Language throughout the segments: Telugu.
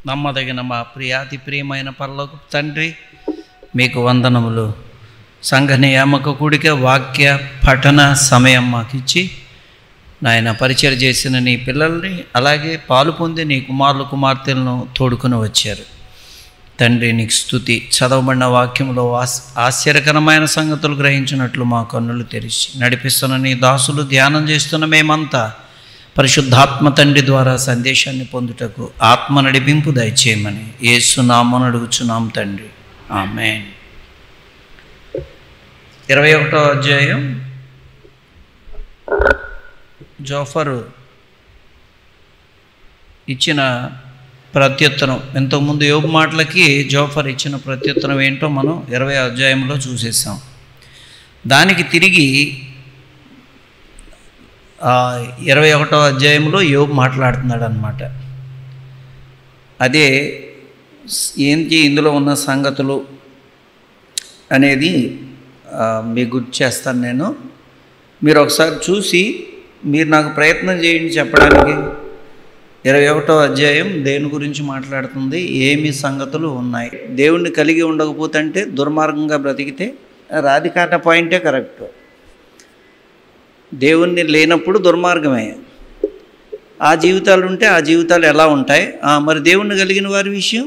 నమ్మదగిన మా ప్రియాతి ప్రియమైన పరలోక తండ్రి మీకు వందనములు సంఘ నియామక కూడిక వాక్య పఠన సమయం మాకు ఇచ్చి నాయన పరిచయం చేసిన నీ పిల్లల్ని అలాగే పాలు పొంది నీ కుమారులు కుమార్తెలను తోడుకుని వచ్చారు తండ్రి నీకు స్థుతి చదవబడిన వాక్యంలో ఆస్ ఆశ్చర్యకరమైన సంగతులు గ్రహించినట్లు మా కన్నులు తెరిచి నడిపిస్తున్న నీ దాసులు ధ్యానం చేస్తున్న మేమంతా పరిశుద్ధాత్మ తండ్రి ద్వారా సందేశాన్ని పొందుటకు ఆత్మ నడిపింపు దయచేయమని ఏసునామని అడుగుచున్నాం తండ్రి ఆమెన్ ఇరవై ఒకటో అధ్యాయం జోఫరు ఇచ్చిన ప్రత్యుత్తరం ఇంతకుముందు యోగు మాటలకి జోఫర్ ఇచ్చిన ప్రత్యుత్తరం ఏంటో మనం ఇరవై అధ్యాయంలో చూసేసాం దానికి తిరిగి ఇరవై ఒకటో అధ్యాయంలో యోగు మాట్లాడుతున్నాడు అనమాట అదే ఏంటి ఇందులో ఉన్న సంగతులు అనేది మీకు గుర్తు చేస్తాను నేను మీరు ఒకసారి చూసి మీరు నాకు ప్రయత్నం చేయండి చెప్పడానికి ఇరవై ఒకటో అధ్యాయం దేని గురించి మాట్లాడుతుంది ఏమి సంగతులు ఉన్నాయి దేవుణ్ణి కలిగి ఉండకపోతే అంటే దుర్మార్గంగా బ్రతికితే రాధికాట పాయింటే కరెక్ట్ దేవుణ్ణి లేనప్పుడు దుర్మార్గమే ఆ జీవితాలు ఉంటే ఆ జీవితాలు ఎలా ఉంటాయి మరి దేవుణ్ణి కలిగిన వారి విషయం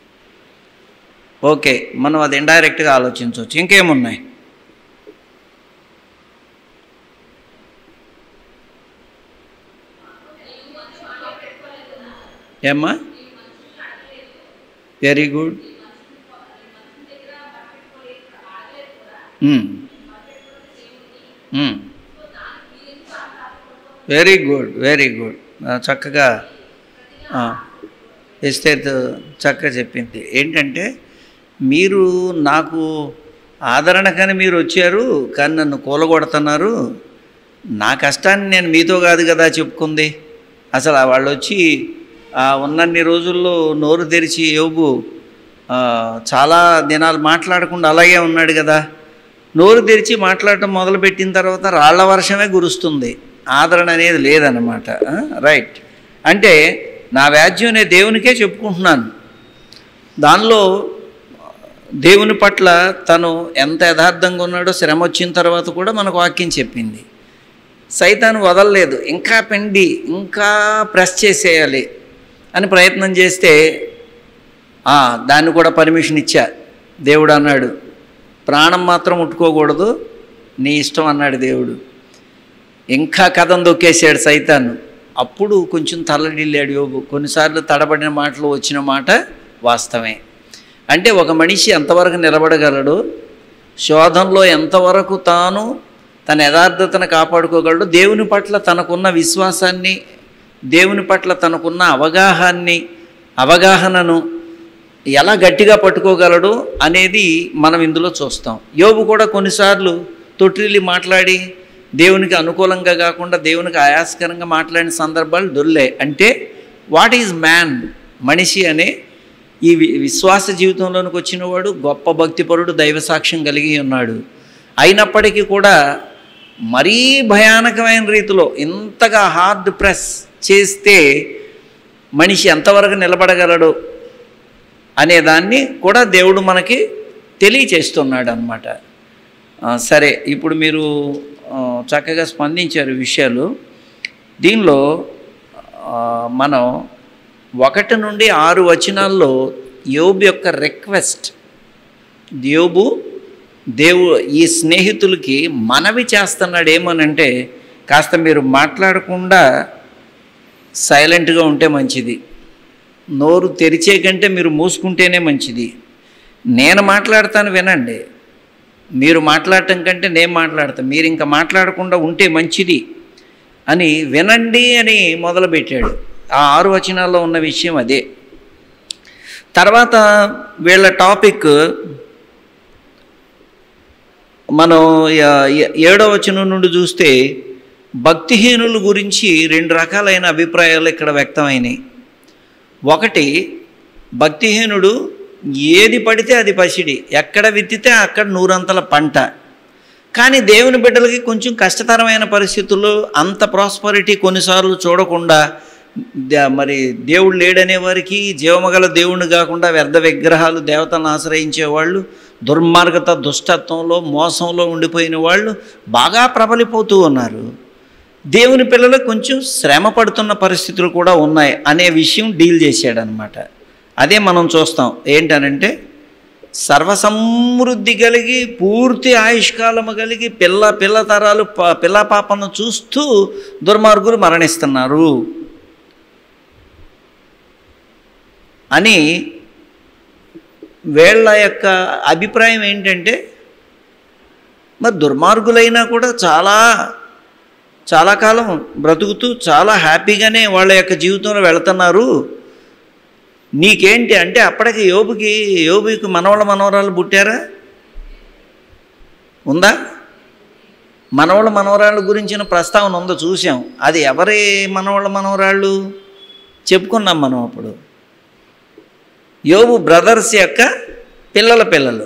ఓకే మనం అది ఇండైరెక్ట్గా ఆలోచించవచ్చు ఇంకేమున్నాయి ఏమ్మా very good very good very good చక్కగా ఎస్టేట్ చక్కగా చెప్పింది ఏంటంటే మీరు నాకు ఆదరణ కానీ మీరు వచ్చారు కానీ నన్ను కూలగొడుతున్నారు నా కష్టాన్ని నేను మీతో కాదు కదా చెప్పుకుంది అసలు వాళ్ళు వచ్చి ఉన్నన్ని రోజుల్లో నోరు తెరిచి యోగు చాలా దినాలు మాట్లాడకుండా అలాగే ఉన్నాడు కదా నోరు తెరిచి మాట్లాడటం మొదలుపెట్టిన తర్వాత రాళ్ల వర్షమే గురుస్తుంది ఆదరణ అనేది లేదన్నమాట రైట్ అంటే నా వ్యాజ్యం నేను దేవునికే చెప్పుకుంటున్నాను దానిలో దేవుని పట్ల తను ఎంత యథార్థంగా ఉన్నాడో శ్రమ వచ్చిన తర్వాత కూడా మనకు వాక్యం చెప్పింది సైతాను వదలలేదు ఇంకా పిండి ఇంకా ప్రెస్ చేసేయాలి అని ప్రయత్నం చేస్తే దాన్ని కూడా పర్మిషన్ ఇచ్చా దేవుడు అన్నాడు ప్రాణం మాత్రం ముట్టుకోకూడదు నీ ఇష్టం అన్నాడు దేవుడు ఇంకా కథం దొక్కేసాడు సైతాను అప్పుడు కొంచెం తల్లడిల్లాడు యోగు కొన్నిసార్లు తడబడిన మాటలు వచ్చిన మాట వాస్తవమే అంటే ఒక మనిషి ఎంతవరకు నిలబడగలడు శోధంలో ఎంతవరకు తాను తన యథార్థతను కాపాడుకోగలడు దేవుని పట్ల తనకున్న విశ్వాసాన్ని దేవుని పట్ల తనకున్న అవగాహాన్ని అవగాహనను ఎలా గట్టిగా పట్టుకోగలడు అనేది మనం ఇందులో చూస్తాం యోబు కూడా కొన్నిసార్లు తొట్టిల్లి మాట్లాడి దేవునికి అనుకూలంగా కాకుండా దేవునికి ఆయాస్కరంగా మాట్లాడిన సందర్భాలు దొల్లే అంటే వాట్ ఈజ్ మ్యాన్ మనిషి అనే ఈ విశ్వాస జీవితంలోనికి వచ్చినవాడు గొప్ప భక్తిపరుడు దైవ సాక్ష్యం కలిగి ఉన్నాడు అయినప్పటికీ కూడా మరీ భయానకమైన రీతిలో ఇంతగా హార్డ్ ప్రెస్ చేస్తే మనిషి ఎంతవరకు నిలబడగలడు అనేదాన్ని కూడా దేవుడు మనకి తెలియచేస్తున్నాడు అనమాట సరే ఇప్పుడు మీరు చక్కగా స్పందించారు విషయాలు దీనిలో మనం ఒకటి నుండి ఆరు వచనాల్లో యోబు యొక్క రిక్వెస్ట్ యోబు దేవు ఈ స్నేహితులకి మనవి చేస్తున్నాడు ఏమనంటే కాస్త మీరు మాట్లాడకుండా సైలెంట్గా ఉంటే మంచిది నోరు తెరిచే కంటే మీరు మూసుకుంటేనే మంచిది నేను మాట్లాడతాను వినండి మీరు మాట్లాడటం కంటే నేను మాట్లాడతాను మీరు ఇంకా మాట్లాడకుండా ఉంటే మంచిది అని వినండి అని మొదలుపెట్టాడు ఆ ఆరు వచనాల్లో ఉన్న విషయం అదే తర్వాత వీళ్ళ టాపిక్ మనం ఏడో వచనం నుండి చూస్తే భక్తిహీనుల గురించి రెండు రకాలైన అభిప్రాయాలు ఇక్కడ వ్యక్తమైనాయి ఒకటి భక్తిహీనుడు ఏది పడితే అది పసిడి ఎక్కడ విత్తితే అక్కడ నూరంతల పంట కానీ దేవుని బిడ్డలకి కొంచెం కష్టతరమైన పరిస్థితుల్లో అంత ప్రాస్పరిటీ కొన్నిసార్లు చూడకుండా ద- మరి దేవుడు లేడనే వారికి జీవమగల దేవుణ్ణి కాకుండా వ్యర్థ విగ్రహాలు దేవతలను ఆశ్రయించే వాళ్ళు దుర్మార్గత దుష్టత్వంలో మోసంలో ఉండిపోయిన వాళ్ళు బాగా ప్రబలిపోతూ ఉన్నారు దేవుని పిల్లలు కొంచెం శ్రమ పడుతున్న పరిస్థితులు కూడా ఉన్నాయి అనే విషయం డీల్ చేశాడనమాట అదే మనం చూస్తాం ఏంటనంటే సర్వసమృద్ధి కలిగి పూర్తి ఆయుష్కాలము కలిగి పిల్ల పిల్ల తరాలు ప- పిల్ల పాపను చూస్తూ దుర్మార్గులు మరణిస్తున్నారు అని వీళ్ళ యొక్క అభిప్రాయం ఏంటంటే మరి దుర్మార్గులైనా కూడా చాలా చాలా కాలం బ్రతుకుతూ చాలా హ్యాపీగానే వాళ్ళ యొక్క జీవితంలో వెళుతున్నారు నీకేంటి అంటే అప్పటికి యోబుకి యోబుకి మనవళ్ళ మనవరాలు పుట్టారా ఉందా మనవళ్ళ మనవరాళ్ళ గురించిన ప్రస్తావన ఉందో చూసాం అది ఎవరి మనవళ్ళ మనవరాళ్ళు చెప్పుకున్నాం మనం అప్పుడు యోబు బ్రదర్స్ యొక్క పిల్లల పిల్లలు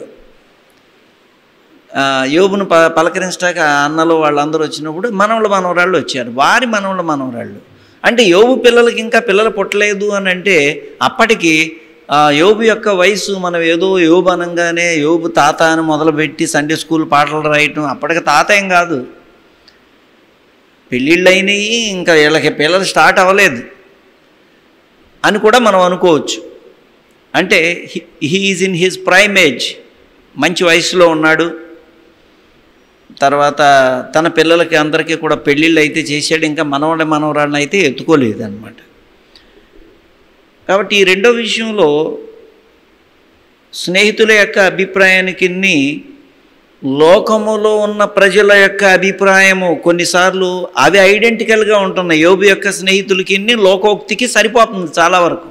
ఆ, యోబును ప పలకరించడానికి ఆ అన్నలు వాళ్ళందరూ వచ్చినప్పుడు మనవళ్ళ మనవరాళ్ళు వచ్చారు వారి మనవళ్ళ మనవరాళ్ళు అంటే యోబు పిల్లలకి ఇంకా పిల్లలు పుట్టలేదు అని అంటే అప్పటికి ఆ, యోబు యొక్క వయసు మనం ఏదో యోబు అనగానే యోబు తాత అని మొదలుపెట్టి సండే స్కూల్ పాటలు రాయటం అప్పటికి తాత ఏం కాదు పెళ్ళిళ్ళు అయినాయి ఇంకా వీళ్ళకి పిల్లలు స్టార్ట్ అవ్వలేదు అని కూడా మనం అనుకోవచ్చు అంటే he is in his prime age మంచి వయసులో ఉన్నాడు తర్వాత తన పిల్లలకి అందరికీ కూడా పెళ్ళిళ్ళు అయితే చేశాడు ఇంకా మనవడ మనవరాళ్ళని అయితే ఎత్తుకోలేదు అనమాట కాబట్టి ఈ రెండో విషయంలో స్నేహితుల యొక్క అభిప్రాయానికి లోకములో ఉన్న ప్రజల యొక్క అభిప్రాయము కొన్నిసార్లు అవి ఐడెంటికల్గా ఉంటున్నాయి యోబు యొక్క స్నేహితులకి లోకోక్తికి సరిపోతుంది చాలా వరకు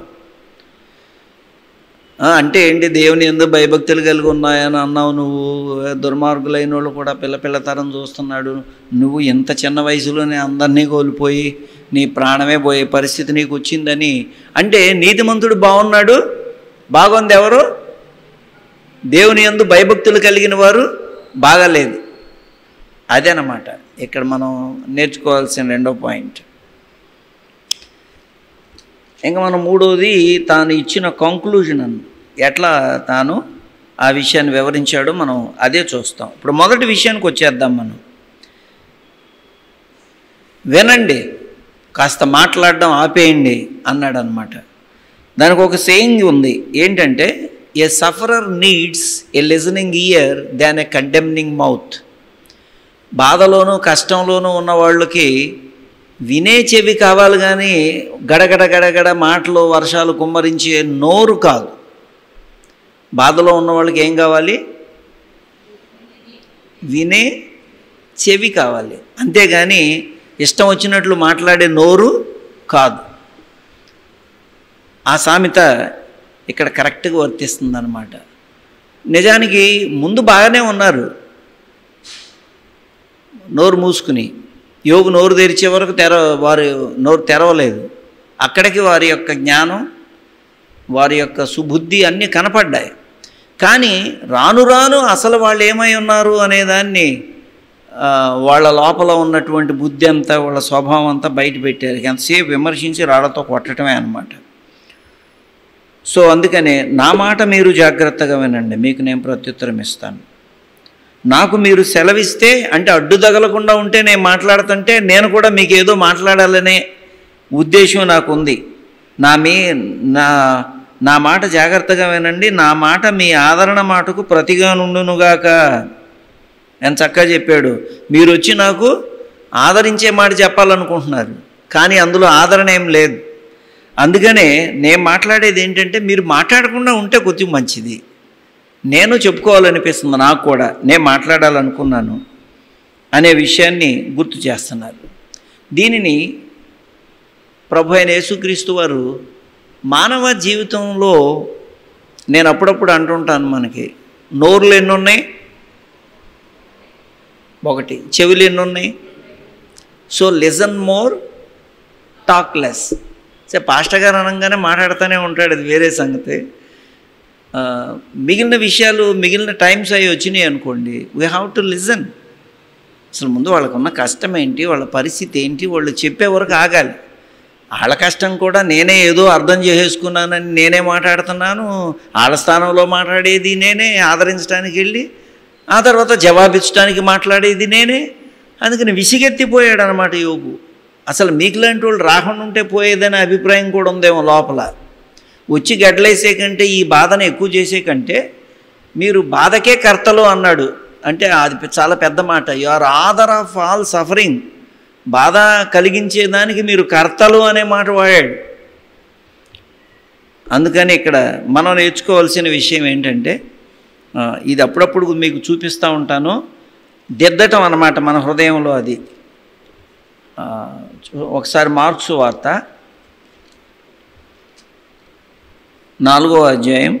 ఆ, అంటే ఏంటి దేవుని ఎందు భయభక్తులు కలిగి ఉన్నాయని అన్నావు నువ్వు దుర్మార్గులైన వాళ్ళు కూడా పిల్ల పిల్ల తరం చూస్తున్నాడు నువ్వు ఇంత చిన్న వయసులోనే అందరినీ కోల్పోయి నీ ప్రాణమే పోయే పరిస్థితి నీకు వచ్చిందని అంటే నీతిమంతుడు బాగున్నాడు బాగుంది ఎవరు దేవుని ఎందు భయభక్తులు కలిగిన వారు బాగాలేదు అదేనమాట ఇక్కడ మనం నేర్చుకోవాల్సిన రెండో పాయింట్ ఇంకా మనం మూడోది తాను ఇచ్చిన కంక్లూజన్ అను ఎట్లా తాను ఆ విషయాన్ని వివరించాడో మనం అదే చూస్తాం ఇప్పుడు మొదటి విషయానికి వచ్చేద్దాం మనం వినండి కాస్త మాట్లాడడం ఆపేయండి అన్నాడు అనమాట దానికి ఒక సేయింగ్ ఉంది ఏంటంటే a sufferer needs a listening ear than a condemning mouth బాధలోనూ కష్టంలోనూ ఉన్న వాళ్ళకి వినే చెవి కావాలి కానీ గడగడ గడగడ మాటలు వర్షాలు కుమ్మరించే నోరు కాదు బాధలో ఉన్న వాళ్ళకి ఏం కావాలి వినే చెవి కావాలి అంతేగాని ఇష్టం వచ్చినట్లు మాట్లాడే నోరు కాదు ఆ సామెత ఇక్కడ కరెక్ట్గా వర్తిస్తుంది అనమాట నిజానికి ముందు బాగానే ఉన్నారు నోరు మూసుకుని యోగు నోరు తెరిచే వరకు తెర వారి నోరు తెరవలేదు అక్కడికి వారి యొక్క జ్ఞానం వారి యొక్క సుబుద్ధి అన్నీ కనపడ్డాయి కానీ రాను రాను అసలు వాళ్ళు ఏమై ఉన్నారు అనేదాన్ని ఆ, వాళ్ళ లోపల ఉన్నటువంటి బుద్ధి అంతా వాళ్ళ స్వభావం అంతా బయట పెట్టారు ఎంతసేపు విమర్శించి రాళ్లతో కొట్టడమే అన్నమాట సో అందుకనే నా మాట మీరు జాగ్రత్తగా వినండి మీకు నేను ప్రత్యుత్తరం ఇస్తాను నాకు మీరు సెలవిస్తే అంటే అడ్డు తగలకుండా ఉంటే నేను మాట్లాడుతుంటే నేను కూడా మీకు ఏదో మాట్లాడాలనే ఉద్దేశం నాకు ఉంది నా మీ నా నా మాట జాగ్రత్తగా వినండి నా మాట మీ ఆదరణ మాటకు ప్రతిగా నుండునుగాక ఎంత చక్కగా చెప్పాడు మీరు వచ్చి నాకు ఆదరించే మాట చెప్పాలనుకుంటున్నారు కానీ అందులో ఆదరణ ఏం లేదు అందుకనే నేను మాట్లాడేది ఏంటంటే మీరు మాట్లాడకుండా ఉంటే కొద్దిగా మంచిది నేను చెప్పుకోవాలనిపిస్తుంది నాకు కూడా నేను మాట్లాడాలనుకున్నాను అనే విషయాన్ని గుర్తు చేస్తున్నారు దీనిని ప్రభు అయిన యేసుక్రీస్తు వారు మానవ జీవితంలో నేను అప్పుడప్పుడు అంటుంటాను మనకి నోరులు ఎన్ని ఉన్నాయి ఒకటి చెవులు ఎన్ని ఉన్నాయి so listen more talk less say pastor గారు అనగానే మాట్లాడుతూనే ఉంటాడు అది వేరే సంగతి ఆ, మిగిలిన విషయాలు మిగిలిన టైమ్స్ అవి వచ్చినాయి అనుకోండి వీ హ్యావ్ టు లిజన్ అసలు ముందు వాళ్ళకున్న కష్టం ఏంటి వాళ్ళ పరిస్థితి ఏంటి వాళ్ళు చెప్పే వరకు ఆగాలి వాళ్ళ కష్టం కూడా నేనే ఏదో అర్థం చేసేసుకున్నానని నేనే మాట్లాడుతున్నాను వాళ్ళ స్థానంలో మాట్లాడేది నేనే ఆదరించడానికి వెళ్ళి ఆ తర్వాత జవాబిచ్చడానికి మాట్లాడేది నేనే అందుకని విసిగెత్తిపోయాడు అనమాట యోగు అసలు మీకు లాంటి వాళ్ళు రాకుండా ఉంటే పోయేదనే అభిప్రాయం కూడా ఉందేమో లోపల వచ్చి గడ్డలేసే కంటే ఈ బాధను ఎక్కువ చేసే కంటే మీరు బాధకే కర్తలు అన్నాడు అంటే అది చాలా పెద్ద మాట you are author of all suffering బాధ కలిగించేదానికి మీరు కర్తలు అనే మాట వాడాడు అందుకని ఇక్కడ మనం నేర్చుకోవాల్సిన విషయం ఏంటంటే ఆ, ఇది అప్పుడప్పుడు మీకు చూపిస్తూ ఉంటాను దిద్దటం అన్నమాట మన హృదయంలో అది ఆ, చూ- ఒకసారి మార్క్స్ వార్త నాలుగో అధ్యాయం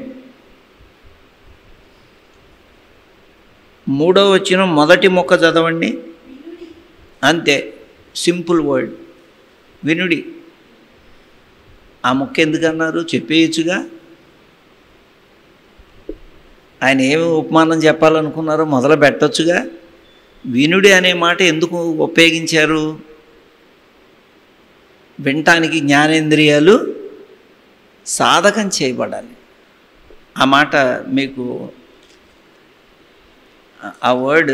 మూడో వచ్చిన మొదటి మొక్క చదవండి అంతే సింపుల్ వర్డ్ వినుడి ఆ మొక్క ఎందుకన్నారు చెప్పేయచ్చుగా ఆయన ఏమి ఉపమానం చెప్పాలనుకున్నారో మొదలు పెట్టొచ్చుగా వినుడి అనే మాట ఎందుకు ఉపయోగించారు వినటానికి జ్ఞానేంద్రియాలు సాధకం చేయబడాలి ఆ మాట మీకు ఆ వర్డ్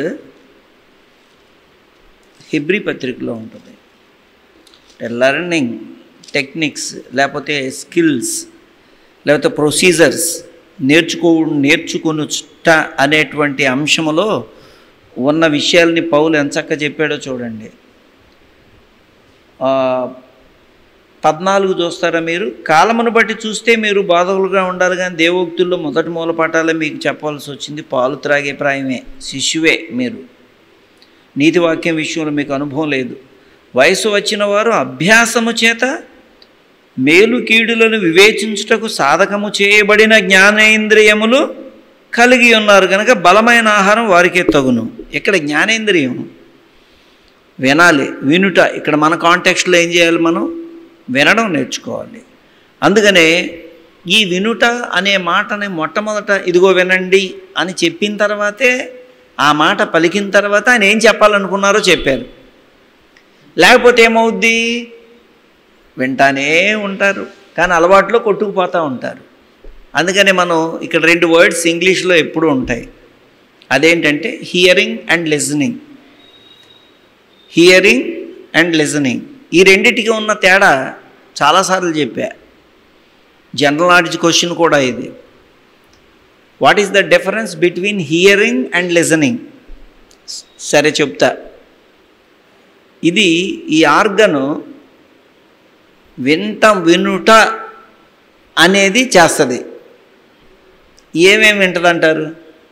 హిబ్రీ పత్రికలో ఉంటుంది లెర్నింగ్ టెక్నిక్స్ లేకపోతే స్కిల్స్ లేకపోతే ప్రొసీజర్స్ నేర్చుకో నేర్చుకొనుట అనేటువంటి అంశములో ఉన్న విషయాల్ని పౌలు ఎంచక్క చెప్పాడో చూడండి ఆ, పద్నాలుగు చూస్తారా మీరు కాలమును బట్టి చూస్తే మీరు బాధకులుగా ఉండాలి కానీ దేవోక్తుల్లో మొదటి మూలపాఠాలే మీకు చెప్పాల్సి వచ్చింది పాలు త్రాగే ప్రాయమే శిశువే మీరు నీతి వాక్యం విషయంలో మీకు అనుభవం లేదు వయసు వచ్చిన వారు అభ్యాసము చేత మేలు కీడులను వివేచించుటకు సాధకము చేయబడిన జ్ఞానేంద్రియములు కలిగి ఉన్నారు కనుక బలమైన ఆహారం వారికే తగును ఇక్కడ జ్ఞానేంద్రియం వినాలి వినుట ఇక్కడ మన కాంటెక్స్ట్లో ఏం చేయాలి మనం వినడం నేర్చుకోవాలి అందుకనే ఈ వినుట అనే మాటని మొట్టమొదట ఇదిగో వినండి అని చెప్పిన తర్వాతే ఆ మాట పలికిన తర్వాత ఆయన ఏం చెప్పాలనుకున్నారో చెప్పారు లేకపోతే ఏమవుద్ది వింటానే ఉంటారు కానీ అలవాట్లో కొట్టుకుపోతూ ఉంటారు అందుకని మనం ఇక్కడ రెండు వర్డ్స్ ఇంగ్లీష్లో ఎప్పుడూ ఉంటాయి అదేంటంటే hearing and listening hearing and listening ఈ రెండిటికి ఉన్న తేడా చాలాసార్లు చెప్పా జనరల్ నాలెడ్జ్ క్వశ్చన్ కూడా ఇది what is the difference between hearing and listening సరే చెప్తా ఇది ఈ ఆర్గను వింట వినుట అనేది చేస్తుంది ఏమేమి వింటదంటారు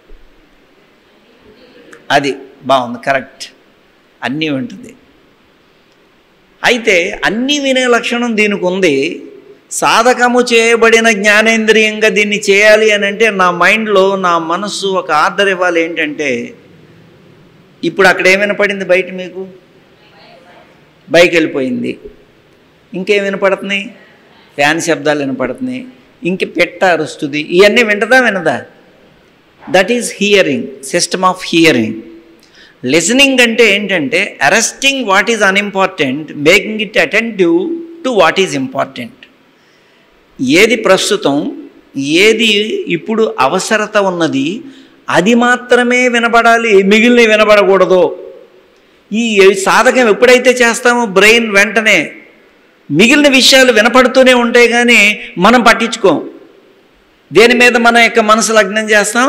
అది బాగుంది కరెక్ట్ అన్నీ వింటుంది అయితే అన్నీ వినే లక్షణం దీనికి ఉంది సాధకము చేయబడిన జ్ఞానేంద్రియంగా దీన్ని చేయాలి అని అంటే నా మైండ్లో నా మనస్సు ఒక ఆర్డర్ ఇవ్వాలి ఏంటంటే ఇప్పుడు అక్కడ ఏం వినపడింది బయట మీకు బైక్ వెళ్ళిపోయింది ఇంకేం వినపడుతున్నాయి ఫ్యాన్ శబ్దాలు వినపడుతున్నాయి ఇంక పెట్ట అరుస్తుంది ఇవన్నీ వింటదా వినదా that is hearing system of hearing listening అంటే ఏంటంటే arresting what is unimportant making it attentive to what is important ఏది ప్రస్తుతం ఏది ఇప్పుడు అవసరత ఉన్నది అది మాత్రమే వినబడాలి మిగిలిన వినబడకూడదు ఈ సాధకం ఎప్పుడైతే చేస్తామో బ్రెయిన్ వెంటనే మిగిలిన విషయాలు వినపడుతూనే ఉంటాయి కానీ మనం పట్టించుకోం దేని మీద మన యొక్క మనసు లగ్నం చేస్తాం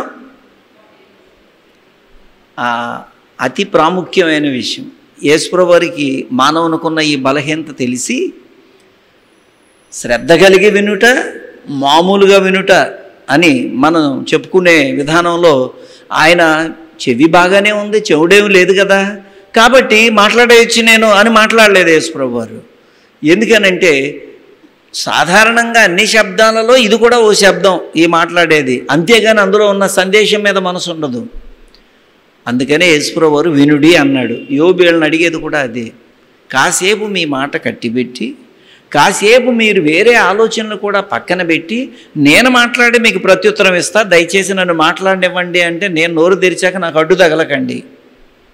ఆ అతి ప్రాముఖ్యమైన విషయం యేసుప్రవారికి మానవునికున్న ఈ బలహీనత తెలిసి శ్రద్ధ కలిగి వినుట మామూలుగా వినుట అని మనం చెప్పుకునే విధానంలో ఆయన చెవి బాగానే ఉంది చెవుడేం లేదు కదా కాబట్టి మాట్లాడేయచ్చు నేను అని మాట్లాడలేదు యేసుప్రభు వారు ఎందుకనంటే సాధారణంగా అన్ని శబ్దాలలో ఇది కూడా ఓ శబ్దం ఈ మాట్లాడేది అంతేగాని అందులో ఉన్న సందేశం మీద మనసు ఉండదు అందుకనే యేసుప్రభు వారు వినుడి అన్నాడు యోబేళ్ళని అడిగేది కూడా అదే కాసేపు మీ మాట కట్టిపెట్టి కాసేపు మీరు వేరే ఆలోచనలు కూడా పక్కన పెట్టి నేను మాట్లాడి మీకు ప్రత్యుత్తరం ఇస్తా దయచేసి నన్ను మాట్లాడివ్వండి అంటే నేను నోరు తెరిచాక నాకు అడ్డు తగలకండి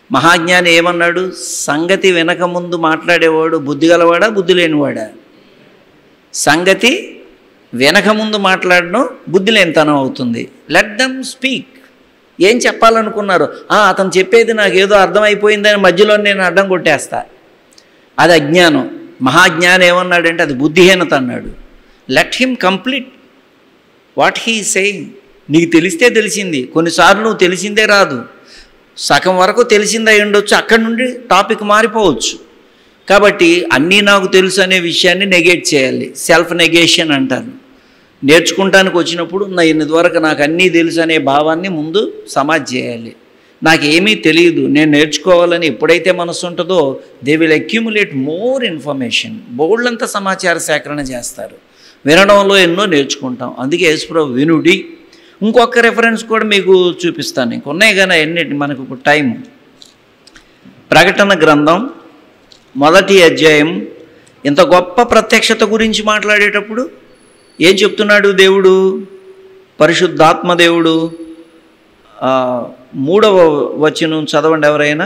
మహాజ్ఞాని ఏమన్నాడు సంగతి వెనక ముందు మాట్లాడేవాడు బుద్ధి గలవాడా బుద్ధి లేనివాడా సంగతి వెనక ముందు మాట్లాడడం బుద్ధి లేనితనం అవుతుంది లెట్ దమ్ స్పీక్ ఏం చెప్పాలనుకున్నారు "ఆ, అతను చెప్పేది నాకు ఏదో అర్థమైపోయిందని మధ్యలో నేను అడ్డం కొట్టేస్తా అది అజ్ఞానం మహాజ్ఞానం ఏమన్నాడంటే అది బుద్ధిహీనత అన్నాడు let him complete what he saying నీకు తెలిస్తే తెలిసింది కొన్నిసార్లు నువ్వు తెలిసిందే రాదు సగం వరకు తెలిసిందే ఉండొచ్చు అక్కడి నుండి టాపిక్ మారిపోవచ్చు కాబట్టి అన్నీ నాకు తెలుసు అనే విషయాన్ని నెగేట్ చేయాలి సెల్ఫ్ నెగేషన్ అంటారు నేర్చుకుంటానికి వచ్చినప్పుడు నా ఇన్ని వరకు నాకు అన్నీ తెలుసు అనే భావాన్ని ముందు సమాజ్ చేయాలి నాకు ఏమీ తెలియదు నేను నేర్చుకోవాలని ఎప్పుడైతే మనసు ఉంటుందో they will accumulate more information బోల్డంత సమాచార సేకరణ చేస్తారు వినడంలో ఎన్నో నేర్చుకుంటాం అందుకే యేసుప్రభు వినుడి ఇంకొక రెఫరెన్స్ కూడా మీకు చూపిస్తాను ఇంక ఉన్నాయి కానీ అన్నిటి మనకు ఇప్పుడు టైం ప్రకటన గ్రంథం మొదటి అధ్యాయం ఇంత గొప్ప ప్రత్యక్షత గురించి మాట్లాడేటప్పుడు ఏం చెప్తున్నాడు దేవుడు పరిశుద్ధాత్మ దేవుడు ఆ, మూడవ వచనం చదవండి ఎవరైనా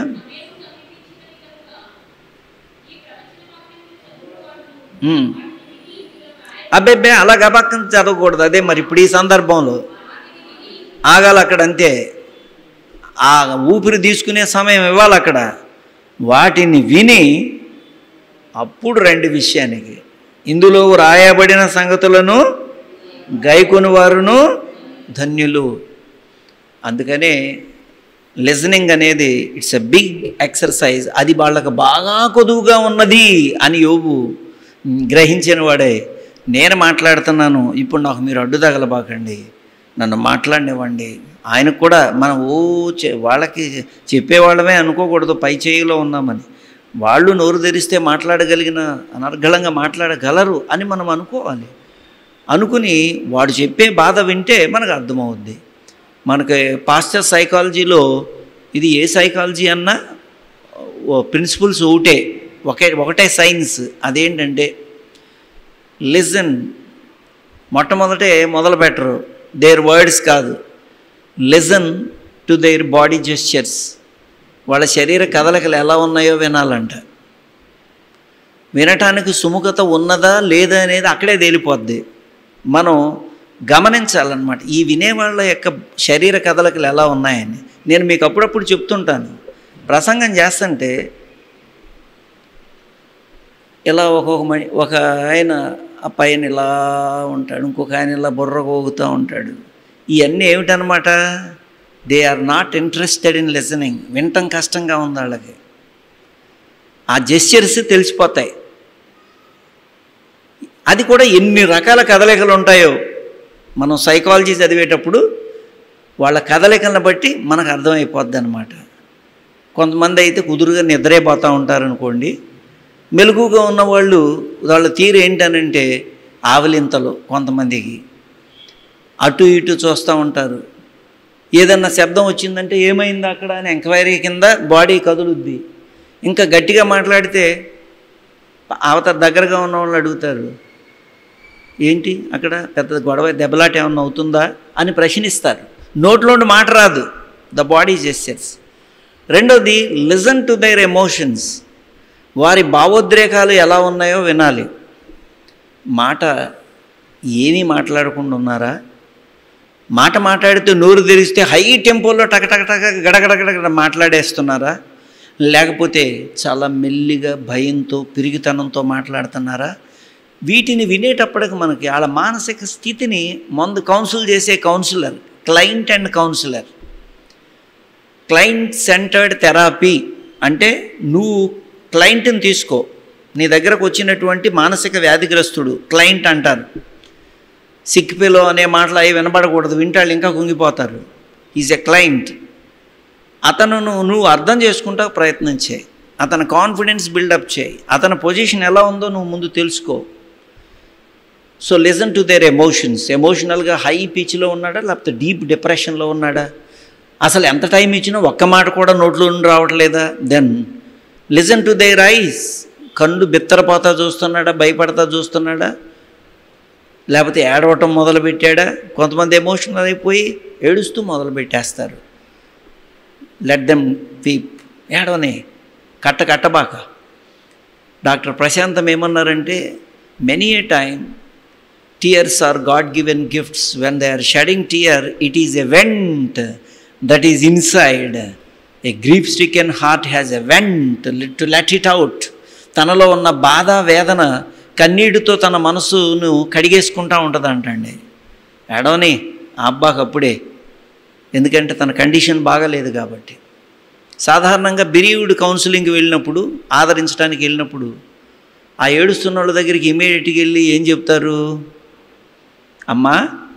ఉమ్. అబ్బెబ్బే అలా గబక్కన చదవకూడదు అదే మరి ఇప్పుడు ఈ సందర్భంలో ఆగాలి అక్కడ అంతే ఆ ఊపిరి తీసుకునే సమయం ఇవ్వాలి అక్కడ వాటిని విని అప్పుడు రెండు విషయానికి ఇందులో రాయబడిన సంగతులను గైకొని వారును ధన్యులు అందుకనే లిజనింగ్ అనేది ఇట్స్ ఎ బిగ్ ఎక్సర్సైజ్ అది వాళ్ళకి బాగా కొదువుగా ఉన్నది అని యోగు గ్రహించిన వాడే నేను మాట్లాడుతున్నాను ఇప్పుడు నాకు మీరు అడ్డు తగలబాకండి నన్ను మాట్లాడినివ్వండి ఆయనకు కూడా మనం ఓ చె- వాళ్ళకి చెప్పేవాళ్ళమే అనుకోకూడదు పై చేయిలో ఉన్నామని వాళ్ళు నోరు తెరిస్తే మాట్లాడగలిగిన అనర్గళంగా మాట్లాడగలరు అని మనం అనుకోవాలి అనుకుని వాడు చెప్పే బాధ వింటే మనకు అర్థమవుద్ది మనకి పాశ్చర్ సైకాలజీలో ఇది ఏ సైకాలజీ అన్నా ప్రిన్సిపల్స్ ఒకటే ఒకే ఒకటే సైన్స్ అదేంటంటే లిజన్ మొట్టమొదటే మొదలు పెట్టరు దేర్ వర్డ్స్ కాదు listen to their body gestures వాళ్ళ శరీర కదలికలు ఎలా ఉన్నాయో వినాలంట వినటానికి సుముఖత ఉన్నదా లేదా అనేది అక్కడే తేలిపోద్ది మనం గమనించాలన్నమాట ఈ వినేవాళ్ళ యొక్క శరీర కదలికలు ఎలా ఉన్నాయని నేను మీకు అప్పుడప్పుడు చెప్తుంటాను ప్రసంగం చేస్తుంటే ఇలా ఒక్కొక్క మని ఒక ఆయన ఆ పైన ఇలా ఉంటాడు ఇంకొక ఆయన ఇలా బుర్ర కోగుతూ ఉంటాడు ఇవన్నీ ఏమిటనమాట they are not interested in listening వినటం కష్టంగా ఉంది వాళ్ళకి ఆ జెస్చర్స్ తెలిసిపోతాయి అది కూడా ఎన్ని రకాల కదలికలు ఉంటాయో మనం సైకాలజీ చదివేటప్పుడు వాళ్ళ కదలికలను బట్టి మనకు అర్థమైపోద్ది అనమాట కొంతమంది అయితే కుదురుగా నిద్రే పోతూ ఉంటారనుకోండి మెలుగుగా ఉన్నవాళ్ళు వాళ్ళ తీరు ఏంటనంటే ఆవలింతలు కొంతమందికి అటు ఇటు చూస్తూ ఉంటారు ఏదన్నా శబ్దం వచ్చిందంటే ఏమైంది అక్కడ అని ఎంక్వైరీ కింద బాడీ కదులుద్ది ఇంకా గట్టిగా మాట్లాడితే అవతల దగ్గరగా ఉన్న వాళ్ళు అడుగుతారు ఏంటి అక్కడ పెద్ద గొడవ దెబ్బలాట ఏమన్నా అవుతుందా అని ప్రశ్నిస్తారు నోట్లోండి మాట రాదు ద బాడీ జెస్చర్స్ రెండోది లిజన్ టు దైర్ ఎమోషన్స్ వారి భావోద్రేకాలు ఎలా ఉన్నాయో వినాలి మాట ఏమీ మాట్లాడకుండా ఉన్నారా మాట మాట్లాడితే నోరు తెరిస్తే హై టెంపోలో టకటకటక గడగడగడగడ మాట్లాడేస్తున్నారా లేకపోతే చాలా మెల్లిగా భయంతో పిరిగితనంతో మాట్లాడుతున్నారా వీటిని వినేటప్పటికి మనకి వాళ్ళ మానసిక స్థితిని ముందు కౌన్సిల్ చేసే counsellor client and counsellor client centred therapy అంటే నువ్వు క్లయింట్ని తీసుకో నీ దగ్గరకు వచ్చినటువంటి మానసిక వ్యాధిగ్రస్తుడు క్లయింట్ అంటారు సిక్ పిలో అనే మాటలు అవి వినబడకూడదు వింటాళ్ళు ఇంకా కుంగిపోతారు ఈజ్ ఎ క్లయింట్ అతను నువ్వు అర్థం చేసుకుంటా ప్రయత్నం చేయి అతని కాన్ఫిడెన్స్ బిల్డప్ చేయి అతని పొజిషన్ ఎలా ఉందో నువ్వు ముందు తెలుసుకో so listen to their emotions ఎమోషనల్గా హై పిచ్లో ఉన్నాడా లేకపోతే డీప్ డిప్రెషన్లో ఉన్నాడా అసలు ఎంత టైం ఇచ్చినా ఒక్క మాట కూడా నోట్లో నుండి రావట్లేదా then listen to their eyes కళ్ళు బిత్తరపోతా చూస్తున్నాడా భయపడతా చూస్తున్నాడా లేకపోతే ఏడవటం మొదలుపెట్టాడా కొంతమంది ఎమోషనల్ అయిపోయి ఏడుస్తూ మొదలు పెట్టేస్తారు లెట్ దెమ్ వీప్ ఏడవని కట్ట కట్టబాక డాక్టర్ ప్రశాంతం ఏమన్నారంటే many a time tears are God given gifts when they are shedding tear it is a vent that is inside a grief stricken heart has a vent to let it out తనలో ఉన్న బాధ వేదన కన్నీటితో తన మనసును కడిగేసుకుంటా ఉంటుందంటండి ఏడవని ఆ అబ్బాకి అప్పుడే ఎందుకంటే తన కండిషన్ బాగాలేదు కాబట్టి సాధారణంగా బిరీవుడ్ కౌన్సిలింగ్కి వెళ్ళినప్పుడు ఆదరించడానికి వెళ్ళినప్పుడు ఆ ఏడుస్తున్న వాళ్ళ దగ్గరికి ఇమీడియట్గా వెళ్ళి ఏం చెప్తారు అమ్మా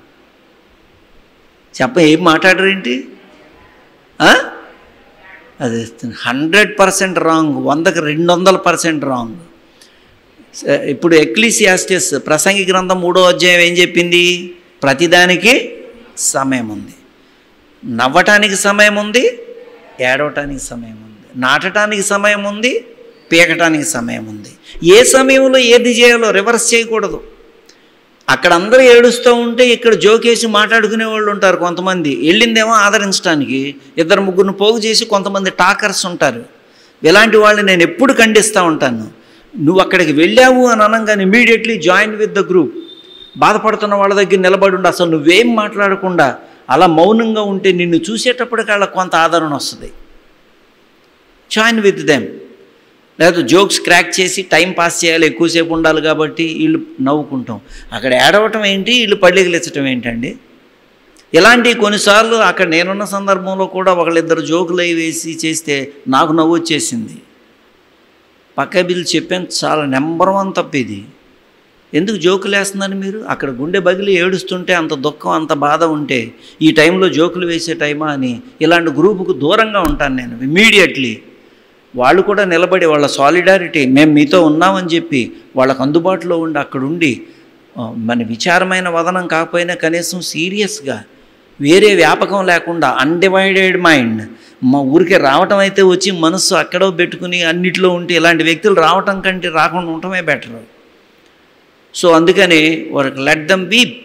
చెప్ప ఏం మాట్లాడరేంటి ఆ? అది హండ్రెడ్ పర్సెంట్ రాంగ్ వందకి రెండు వందల పర్సెంట్ రాంగ్ స- ఇప్పుడు ఎక్లీసియాస్టిస్ ప్రసంగి గ్రంథం మూడో అధ్యాయం ఏం చెప్పింది ప్రతిదానికి సమయం ఉంది నవ్వటానికి సమయం ఉంది ఏడవటానికి సమయం ఉంది నాటటానికి సమయం ఉంది పీకటానికి సమయం ఉంది ఏ సమయంలో ఏది చేయాలో రివర్స్ చేయకూడదు అక్కడ అందరూ ఏడుస్తూ ఉంటే ఇక్కడ జోకేసి మాట్లాడుకునే వాళ్ళు ఉంటారు కొంతమంది వెళ్ళిందేమో ఆదరించడానికి ఇద్దరు ముగ్గురిని పోగు చేసి కొంతమంది టాకర్స్ ఉంటారు ఇలాంటి వాళ్ళని నేను ఎప్పుడు ఖండిస్తూ ఉంటాను నువ్వు అక్కడికి వెళ్ళావు అని అనగానే immediately join with the group బాధపడుతున్న వాళ్ళ దగ్గర నిలబడి ఉండి అసలు నువ్వేం మాట్లాడకుండా అలా మౌనంగా ఉంటే నిన్ను చూసేటప్పటికి వాళ్ళకి కొంత ఆదరణ వస్తుంది జాయిన్ విత్ దెమ్ లేదా జోక్స్ క్రాక్ చేసి టైం పాస్ చేయాలి ఎక్కువసేపు ఉండాలి కాబట్టి వీళ్ళు నవ్వుకుంటాం అక్కడ ఏడవటం ఏంటి వీళ్ళు పళ్ళెగిలిచ్చటం ఏంటండి ఇలాంటి కొన్నిసార్లు అక్కడ నేనున్న సందర్భంలో కూడా ఒకళ్ళిద్దరు జోకులు అవి వేసి చేస్తే నాకు నవ్వు వచ్చేసింది పక్క బిల్లు చెప్పాను చాలా నెంబర్ వన్ తప్పు ఇది ఎందుకు జోకులు వేస్తున్నారు మీరు అక్కడ గుండె బగిలి ఏడుస్తుంటే అంత దుఃఖం అంత బాధ ఉంటే ఈ టైంలో జోకులు వేసే టైమా అని ఇలాంటి గ్రూపుకు దూరంగా ఉంటాను నేను ఇమీడియట్లీ వాళ్ళు కూడా నిలబడి వాళ్ళ సాలిడారిటీ మేము మీతో ఉన్నామని చెప్పి వాళ్ళకు అందుబాటులో ఉండి అక్కడ ఉండి ఆ, మన విచారమైన వదనం కాకపోయినా కనీసం సీరియస్గా వేరే వ్యాపకం లేకుండా అన్డివైడెడ్ మైండ్ మా ఊరికే రావటం అయితే వచ్చి మనస్సు అక్కడో పెట్టుకుని అన్నిట్లో ఉంటే ఇలాంటి వ్యక్తులు రావటం కంటే రాకుండా ఉండటమే బెటర్ సో అందుకని వారికి లెట్ దమ్ వీప్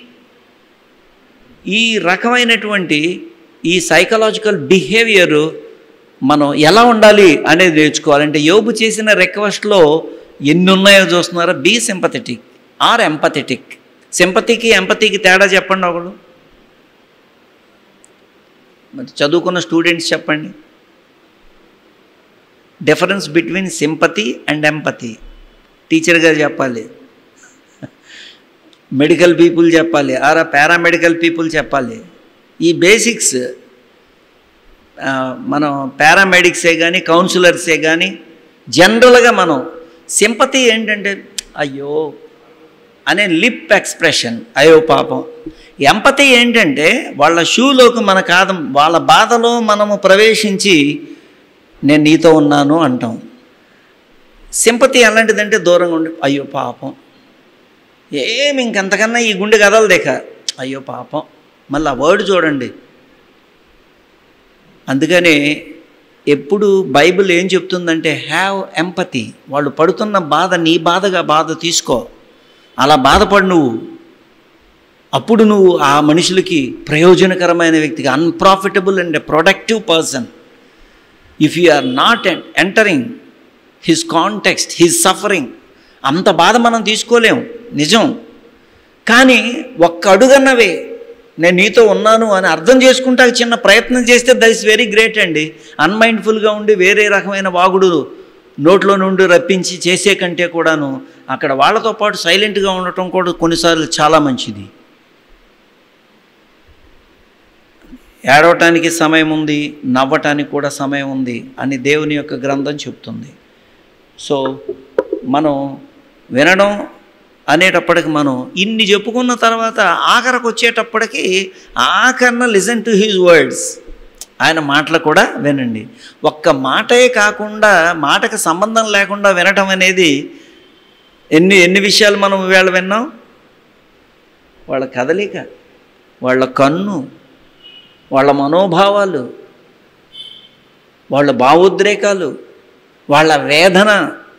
ఈ రకమైనటువంటి ఈ సైకలాజికల్ బిహేవియర్ మనం ఎలా ఉండాలి అనేది నేర్చుకోవాలంటే యోబు చేసిన రిక్వెస్ట్లో ఎన్ని ఉన్నాయో చూస్తున్నారా బీ సింపథెటిక్ ఆర్ ఎంపథెటిక్ సింపతికి ఎంపతికి తేడా చెప్పండి ఒకడు మరి చదువుకున్న స్టూడెంట్స్ చెప్పండి difference between sympathy and empathy teacher గారు చెప్పాలి మెడికల్ పీపుల్ చెప్పాలి ఆరా పారామెడికల్ పీపుల్ చెప్పాలి ఈ బేసిక్స్ ఆ, మనం పారామెడిక్సే కానీ కౌన్సిలర్సే కానీ జనరల్గా మనం సింపతి ఏంటంటే అయ్యో అనే లిప్ ఎక్స్ప్రెషన్ అయ్యో పాపం ఎంపతి ఏంటంటే వాళ్ళ షూలోకి మన కాదం వాళ్ళ బాధలో మనము ప్రవేశించి నేను నీతో ఉన్నాను అంటాం సింపతి ఎలాంటిదంటే దూరంగా ఉండి అయ్యో పాపం ఏమి ఇంకంతకన్నా ఈ గుండె కదలదేక అయ్యో పాపం మళ్ళీ ఆ వర్డ్ చూడండి అందుకనే ఎప్పుడు బైబిల్ ఏం చెప్తుందంటే హ్యావ్ ఎంపతి వాళ్ళు పడుతున్న బాధ నీ బాధగా బాధ తీసుకో అలా బాధపడు నువ్వు అప్పుడు నువ్వు ఆ మనుషులకి ప్రయోజనకరమైన వ్యక్తిగా unprofitable and productive person if you are not entering his context his suffering అంత బాధ మనం తీసుకోలేం నిజం కానీ ఒక్క అడుగన్నవే నేను నీతో ఉన్నాను అని అర్థం చేసుకుంటా చిన్న ప్రయత్నం చేస్తే దట్ ఇస్ వెరీ గ్రేట్ అండి అన్మైండ్ఫుల్గా ఉండి వేరే రకమైన వాగుడు నోట్లో నుండి రప్పించి చేసే కంటే కూడాను అక్కడ వాళ్ళతో పాటు సైలెంట్గా ఉండటం కూడా కొన్నిసార్లు చాలా మంచిది ఏడవటానికి సమయం ఉంది నవ్వటానికి కూడా సమయం ఉంది అని దేవుని యొక్క గ్రంథం చెప్తుంది సో మనం వినడం అనేటప్పటికి మనం ఇన్ని చెప్పుకున్న తర్వాత ఆఖరికి వచ్చేటప్పటికి ఆఖరణ లిజన్ టు హిజ్ వర్డ్స్ ఆయన మాటలు కూడా వినండి ఒక్క మాటే కాకుండా మాటకు సంబంధం లేకుండా వినటం అనేది ఎన్ని ఎన్ని విషయాలు మనం ఇవాళ విన్నాం వాళ్ళ కదలిక వాళ్ళ కన్ను వాళ్ళ మనోభావాలు వాళ్ళ భావోద్రేకాలు వాళ్ళ వేదన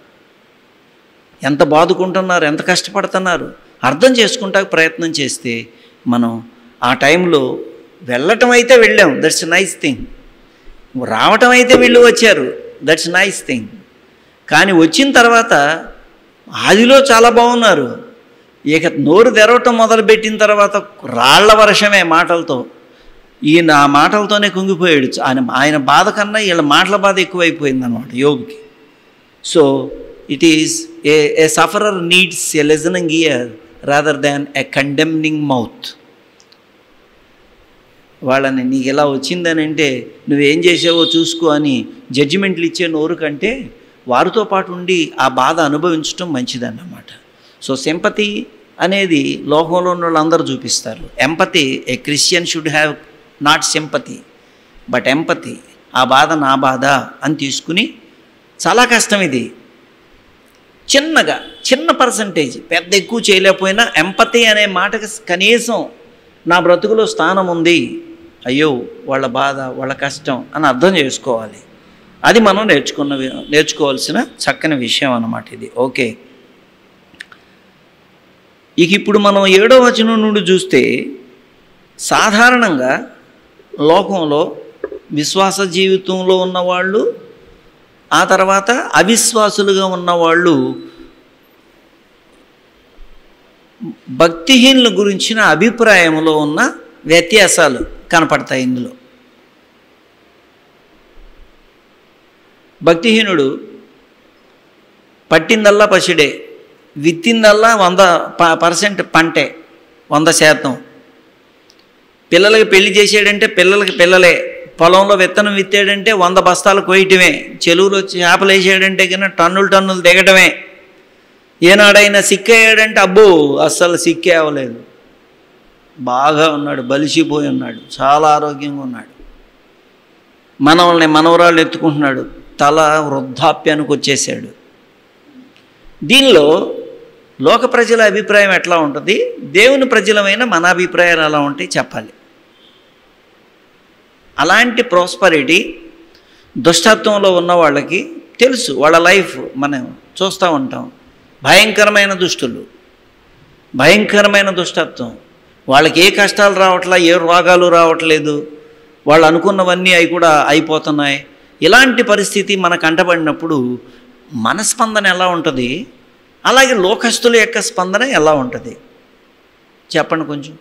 ఎంత బాదుకుంటున్నారు ఎంత కష్టపడుతున్నారు అర్థం చేసుకుంటా ప్రయత్నం చేస్తే మనం ఆ టైంలో వెళ్ళటం అయితే వెళ్ళాం దట్స్ నైస్ థింగ్ రావటం అయితే వీళ్ళు వచ్చారు దట్స్ నైస్ థింగ్ కానీ వచ్చిన తర్వాత ఆదిలో చాలా బాగున్నారు ఇక నోరు తెరవటం మొదలుపెట్టిన తర్వాత రాళ్ల వర్షమే మాటలతో ఈయన ఆ మాటలతోనే కుంగిపోయాడు ఆయన ఆయన బాధ కన్నా వీళ్ళ మాటల బాధ ఎక్కువైపోయింది అనమాట యోగుకి so it is a a sufferer needs a listening ear rather than a condemning mouth వాళ్ళని నీకు ఎలా వచ్చిందని అంటే నువ్వేం చేసావో చూసుకో అని జడ్జిమెంట్లు ఇచ్చే నోరు కంటే వారితో పాటు ఉండి ఆ బాధ అనుభవించడం మంచిదన్నమాట సో సింపతి అనేది లోకంలో ఉన్న వాళ్ళందరూ చూపిస్తారు empathy a Christian should have not sympathy but empathy ఆ బాధ నా బాధ అని తీసుకుని చాలా కష్టం ఇది చిన్నగా చిన్న పర్సంటేజ్ పెద్ద ఎక్కువ చేయలేకపోయినా ఎంపతి అనే మాటకి కనీసం నా బ్రతుకులో స్థానం ఉంది అయ్యో వాళ్ళ బాధ వాళ్ళ కష్టం అని అర్థం చేసుకోవాలి అది మనం నేర్చుకున్న వి- నేర్చుకోవాల్సిన చక్కని విషయం అన్నమాట ఇది ఓకే ఇక ఇప్పుడు మనం ఏడో వచనం నుండి చూస్తే సాధారణంగా లోకంలో విశ్వాస జీవితంలో ఉన్నవాళ్ళు ఆ తర్వాత అవిశ్వాసులుగా ఉన్నవాళ్ళు భక్తిహీనుల గురించిన అభిప్రాయంలో ఉన్న వ్యత్యాసాలు కనపడతాయి ఇందులో భక్తిహీనుడు పట్టిందల్లా పసిడే విత్తిందల్లా వంద ప- పర్సెంట్ పంటే వంద శాతం పిల్లలకి పెళ్లి చేసాడంటే పిల్లలకి పిల్లలే పొలంలో విత్తనం విత్తాడంటే వంద బస్తాలు కోయటమే చెరువులో చేపలు వేసాడంటే కన్నా టన్నులు టన్నులు దిగటమే ఏనాడైనా సిక్కయ్యాడంటే అబ్బో అస్సలు సిక్కే అవ్వలేదు బాగా ఉన్నాడు బలిసిపోయి ఉన్నాడు చాలా ఆరోగ్యంగా ఉన్నాడు మనవల్ని మనవరాళ్ళు ఎత్తుకుంటున్నాడు తల వృద్ధాప్యానికి వచ్చేసాడు దీనిలో లోక ప్రజల అభిప్రాయం ఎట్లా ఉంటుంది దేవుని ప్రజలమైన మన అభిప్రాయాలు ఎలా ఉంటాయి చెప్పాలి అలాంటి ప్రాస్పరిటీ దుష్టత్వంలో ఉన్న వాళ్ళకి తెలుసు వాళ్ళ లైఫ్ మనం చూస్తూ ఉంటాం భయంకరమైన దుష్టులు భయంకరమైన దుష్టత్వం వాళ్ళకి ఏ కష్టాలు రావట్లా ఏ రోగాలు రావట్లేదు వాళ్ళు అనుకున్నవన్నీ అవి కూడా అయిపోతున్నాయి ఇలాంటి పరిస్థితి మనకు అంటబడినప్పుడు మన స్పందన ఎలా ఉంటుంది అలాగే లోకస్తుల యొక్క స్పందన ఎలా ఉంటుంది చెప్పండి కొంచెం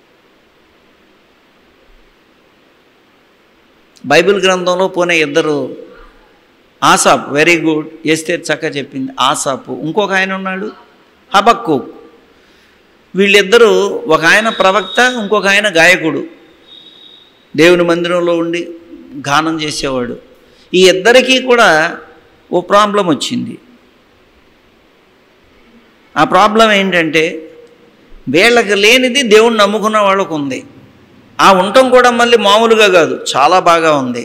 బైబిల్ గ్రంథంలో పోనే ఇద్దరు ఆసాప్ వెరీ గుడ్ ఎస్తే చక్క చెప్పింది ఆసాపు ఇంకొక ఆయన ఉన్నాడు హబక్కు వీళ్ళిద్దరూ ఒక ఆయన ప్రవక్త ఇంకొక ఆయన గాయకుడు దేవుని మందిరంలో ఉండి గానం చేసేవాడు ఈ ఇద్దరికీ కూడా ఓ ప్రాబ్లం వచ్చింది ఆ ప్రాబ్లం ఏంటంటే వీళ్ళకి లేనిది దేవుణ్ణి నమ్ముకున్న వాళ్ళకు ఉంది ఆ ఉండటం కూడా మళ్ళీ మామూలుగా కాదు చాలా బాగా ఉంది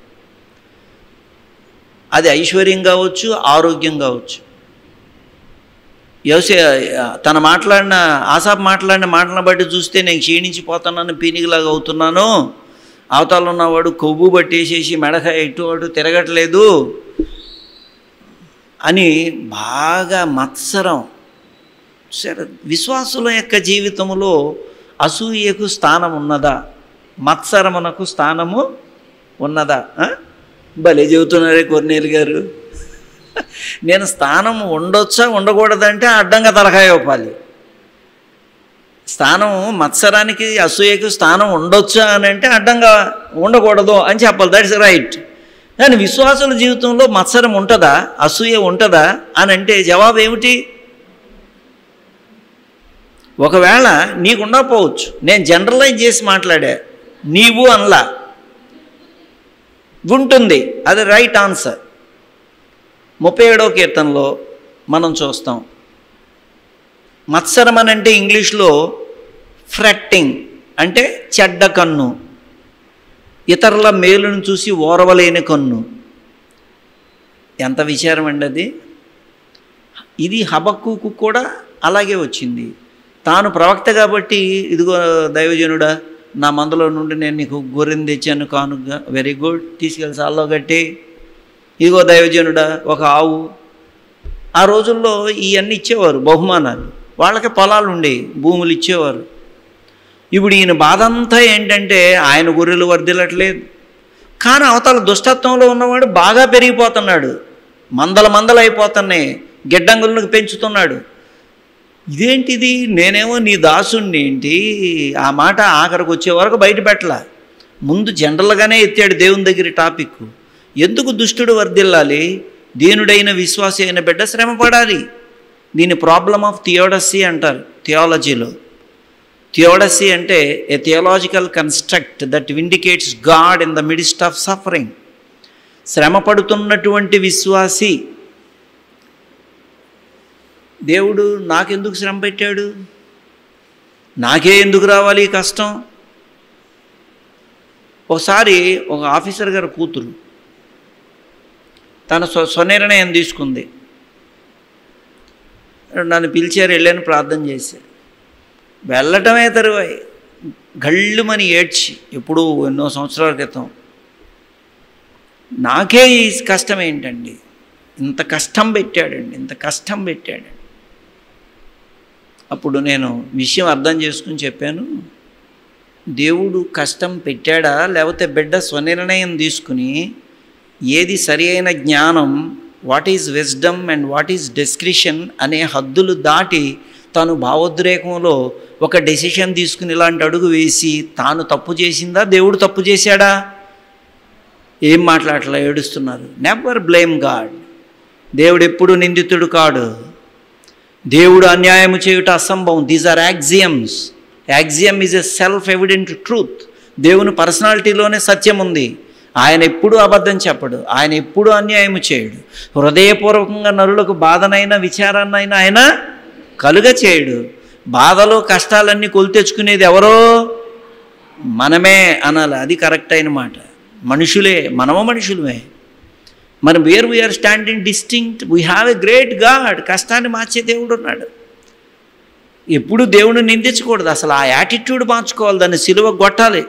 అది ఐశ్వర్యం కావచ్చు ఆరోగ్యం కావచ్చు యోసే తన మాట్లాడిన ఆసాప్ మాట్లాడిన మాటలను బట్టి చూస్తే నేను క్షీణించిపోతున్నాను పీనిగిలాగా అవుతున్నాను అవతల ఉన్నవాడు కొవ్వు పట్టేసేసి మెడక ఇటు అటు తిరగట్లేదు అని బాగా మత్సరం సరే విశ్వాసుల యొక్క జీవితంలో అసూయకు స్థానం ఉన్నదా మత్సరమునకు స్థానము ఉన్నదా ఆ? భలే చెబుతున్నారే కొన్నేలు గారు నేను స్థానం ఉండొచ్చా ఉండకూడదంటే అడ్డంగా తలకాయ ఒప్పాలి స్థానం మత్సరానికి అసూయకు స్థానం ఉండొచ్చా అని అంటే అడ్డంగా ఉండకూడదు అని చెప్పాలి దట్స్ రైట్ కానీ విశ్వాసుల జీవితంలో మత్సరం ఉంటుందా అసూయ ఉంటుందా అని అంటే జవాబు ఏమిటి ఒకవేళ నీకు ఉండకపోవచ్చు నేను జనరలైజ్ చేసి మాట్లాడా నీవు అనలా ఉంటుంది అది రైట్ ఆన్సర్ ముప్పై ఏడో కీర్తనలో మనం చూస్తాం మత్సరం అని అంటే ఇంగ్లీష్లో ఫ్రెట్టింగ్ అంటే చెడ్డ కన్ను ఇతరుల మేలును చూసి ఓరవలేని కన్ను ఎంత విచారం అండి అది ఇది హబక్కుకు కూడా అలాగే వచ్చింది తాను ప్రవక్త కాబట్టి ఇదిగో దైవజనుడా నా మందులో నుండి నేను నీకు గొర్రెని తెచ్చాను కానుగా వెరీ గుడ్ తీసుకెళ్ళి సాల్లో కట్టి ఇదిగో దైవజనుడా ఒక ఆవు ఆ రోజుల్లో ఇవన్నీ ఇచ్చేవారు బహుమానాలు వాళ్ళకి పొలాలు ఉండేవి భూములు ఇచ్చేవారు ఇప్పుడు ఈయన బాధ అంతా ఏంటంటే ఆయన గొర్రెలు వర్దిలట్లేదు కానీ అవతల దుష్టత్వంలో ఉన్నవాడు బాగా పెరిగిపోతున్నాడు మందల మందలు అయిపోతున్నాయి గిడ్డంగులను పెంచుతున్నాడు ఇదేంటిది నేనేమో నీ దాసుణ్ణి ఏంటి ఆ మాట ఆఖరికి వచ్చే వరకు బయట పెట్టలా ముందు జనరల్గానే ఎత్తాడు దేవుని దగ్గర టాపిక్ ఎందుకు దుష్టుడు వర్ధిల్లాలి దీనుడైన విశ్వాసి అయిన బిడ్డ శ్రమ పడాలి దీని ప్రాబ్లమ్ ఆఫ్ థియోడసీ అంటారు థియాలజీలో థియోడసీ అంటే a theological construct that vindicates God in the midst of suffering శ్రమ పడుతున్నటువంటి విశ్వాసి దేవుడు నాకెందుకు శ్రమ పెట్టాడు నాకే ఎందుకు రావాలి ఈ కష్టం ఒకసారి ఒక ఆఫీసర్ గారి కూతురు తన స్వ స్వనిర్ణయం తీసుకుంది నన్ను పిలిచారు వెళ్ళాను ప్రార్థన చేశాను వెళ్ళటమే తరువాయి గళ్ళుమని ఏడ్చి ఎప్పుడూ ఎన్నో సంవత్సరాల క్రితం నాకే ఈ కష్టం ఏంటండి ఇంత కష్టం పెట్టాడండి ఇంత కష్టం పెట్టాడండి అప్పుడు నేను విషయం అర్థం చేసుకుని చెప్పాను దేవుడు కష్టం పెట్టాడా లేకపోతే బిడ్డ స్వనిర్ణయం తీసుకుని ఏది సరి అయిన జ్ఞానం what is wisdom and what is discretion అనే హద్దులు దాటి తాను భావోద్రేకంలో ఒక డెసిషన్ తీసుకుని ఇలాంటి అడుగు వేసి తాను తప్పు చేసిందా దేవుడు తప్పు చేశాడా ఏం మాట్లాడలా ఏడుస్తున్నారు నెవర్ బ్లేమ్ గాడ్ దేవుడు ఎప్పుడు నిందితుడు కాడు దేవుడు అన్యాయము చేయుట అసంభవం these are axioms axiom is a self evident truth దేవుని పర్సనాలిటీలోనే సత్యం ఉంది ఆయన ఎప్పుడూ అబద్ధం చెప్పడు ఆయన ఎప్పుడూ అన్యాయము చేయడు హృదయపూర్వకంగా నరులకు బాధనైనా విచారాన్నైనా ఆయన కలుగ చేయడు బాధలో కష్టాలన్నీ కొలి తెచ్చుకునేది ఎవరో మనమే అనాలి అది కరెక్ట్ అయిన మాట మనుషులే మనము మనుషులమే మన where we are standing distinct we have a great God కష్టాన్ని మార్చే దేవుడు ఉన్నాడు ఎప్పుడు దేవుడిని నిందించకూడదు అసలు ఆ యాటిట్యూడ్ మార్చుకోవాలి దాన్ని సిలువ కొట్టాలి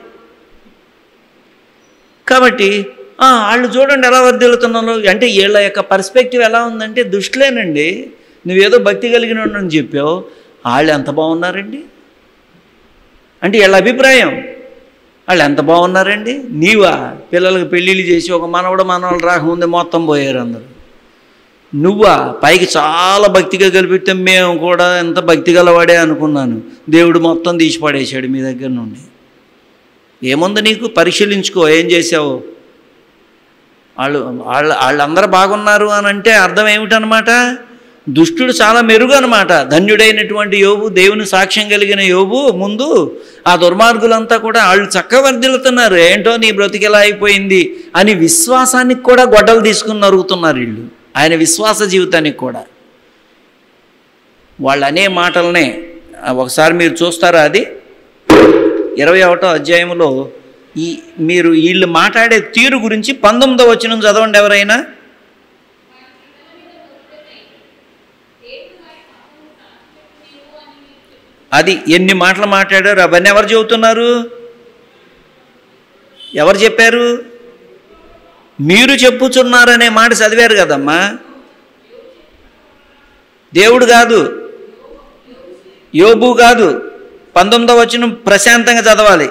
కాబట్టి ఆ, వాళ్ళు చూడండి ఎలా వర్దిల్లుతున్నారు అంటే వీళ్ళ యొక్క పర్స్పెక్టివ్ ఎలా ఉందంటే దుష్టులేనండి నువ్వేదో భక్తి కలిగిన అని చెప్పావు వాళ్ళు ఎంత బాగున్నారండి అంటే వీళ్ళ అభిప్రాయం వాళ్ళు ఎంత బాగున్నారండి నీవా పిల్లలకు పెళ్ళిళ్ళు చేసి ఒక మనవడు మనవాళ్ళు రాకముందే మొత్తం పోయారు అందరు నువ్వా పైకి చాలా భక్తిగా కలిపితే మేము కూడా ఎంత భక్తి గలవాడే అనుకున్నాను దేవుడు మొత్తం తీసి పడేశాడు మీ దగ్గర నుండి ఏముంది నీకు పరిశీలించుకో ఏం చేసావు వాళ్ళు వాళ్ళు వాళ్ళందరూ బాగున్నారు అని అంటే అర్థం ఏమిటనమాట దుష్టుడు చాలా మెరుగు అనమాట ధన్యుడైనటువంటి యోబు దేవుని సాక్ష్యం కలిగిన యోబు ముందు ఆ దుర్మార్గులంతా కూడా వాళ్ళు చక్కగా వర్దిల్లుతున్నారు ఏంటో నీ బ్రతికెలా అయిపోయింది అని విశ్వాసానికి కూడా గొడ్డలు తీసుకుని నరుగుతున్నారు వీళ్ళు ఆయన విశ్వాస జీవితానికి కూడా వాళ్ళు అనే మాటలనే ఆ, ఒకసారి మీరు చూస్తారా అది ఇరవై ఒకటో అధ్యాయంలో ఈ మీరు వీళ్ళు మాట్లాడే తీరు గురించి పంతొమ్మిదో వచ్చిన చదవండి ఎవరైనా అది ఎన్ని మాటలు మాట్లాడారు అవన్నీ ఎవరు చెబుతున్నారు ఎవరు చెప్పారు మీరు చెప్పుచున్నారనే మాట చదివారు కదమ్మా దేవుడు కాదు యోబు కాదు పంతొమ్మిదో వచ్చిన ప్రశాంతంగా చదవాలి